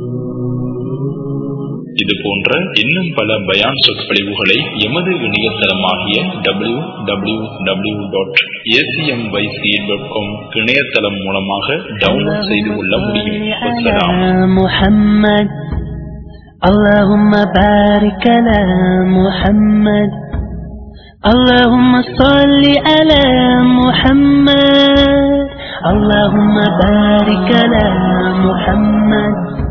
இது போன்ற இன்னும் பல பயான் சொற்பொழிவுகளை எமது இணையதளமாகிய W W W dot ACMYC dot com இணையதளம் மூலமாக டவுன்லோட் செய்து கொள்ள முடியும் வசலாம் محمد اللهم بارك على محمد اللهم صل على محمد اللهم بارك على محمد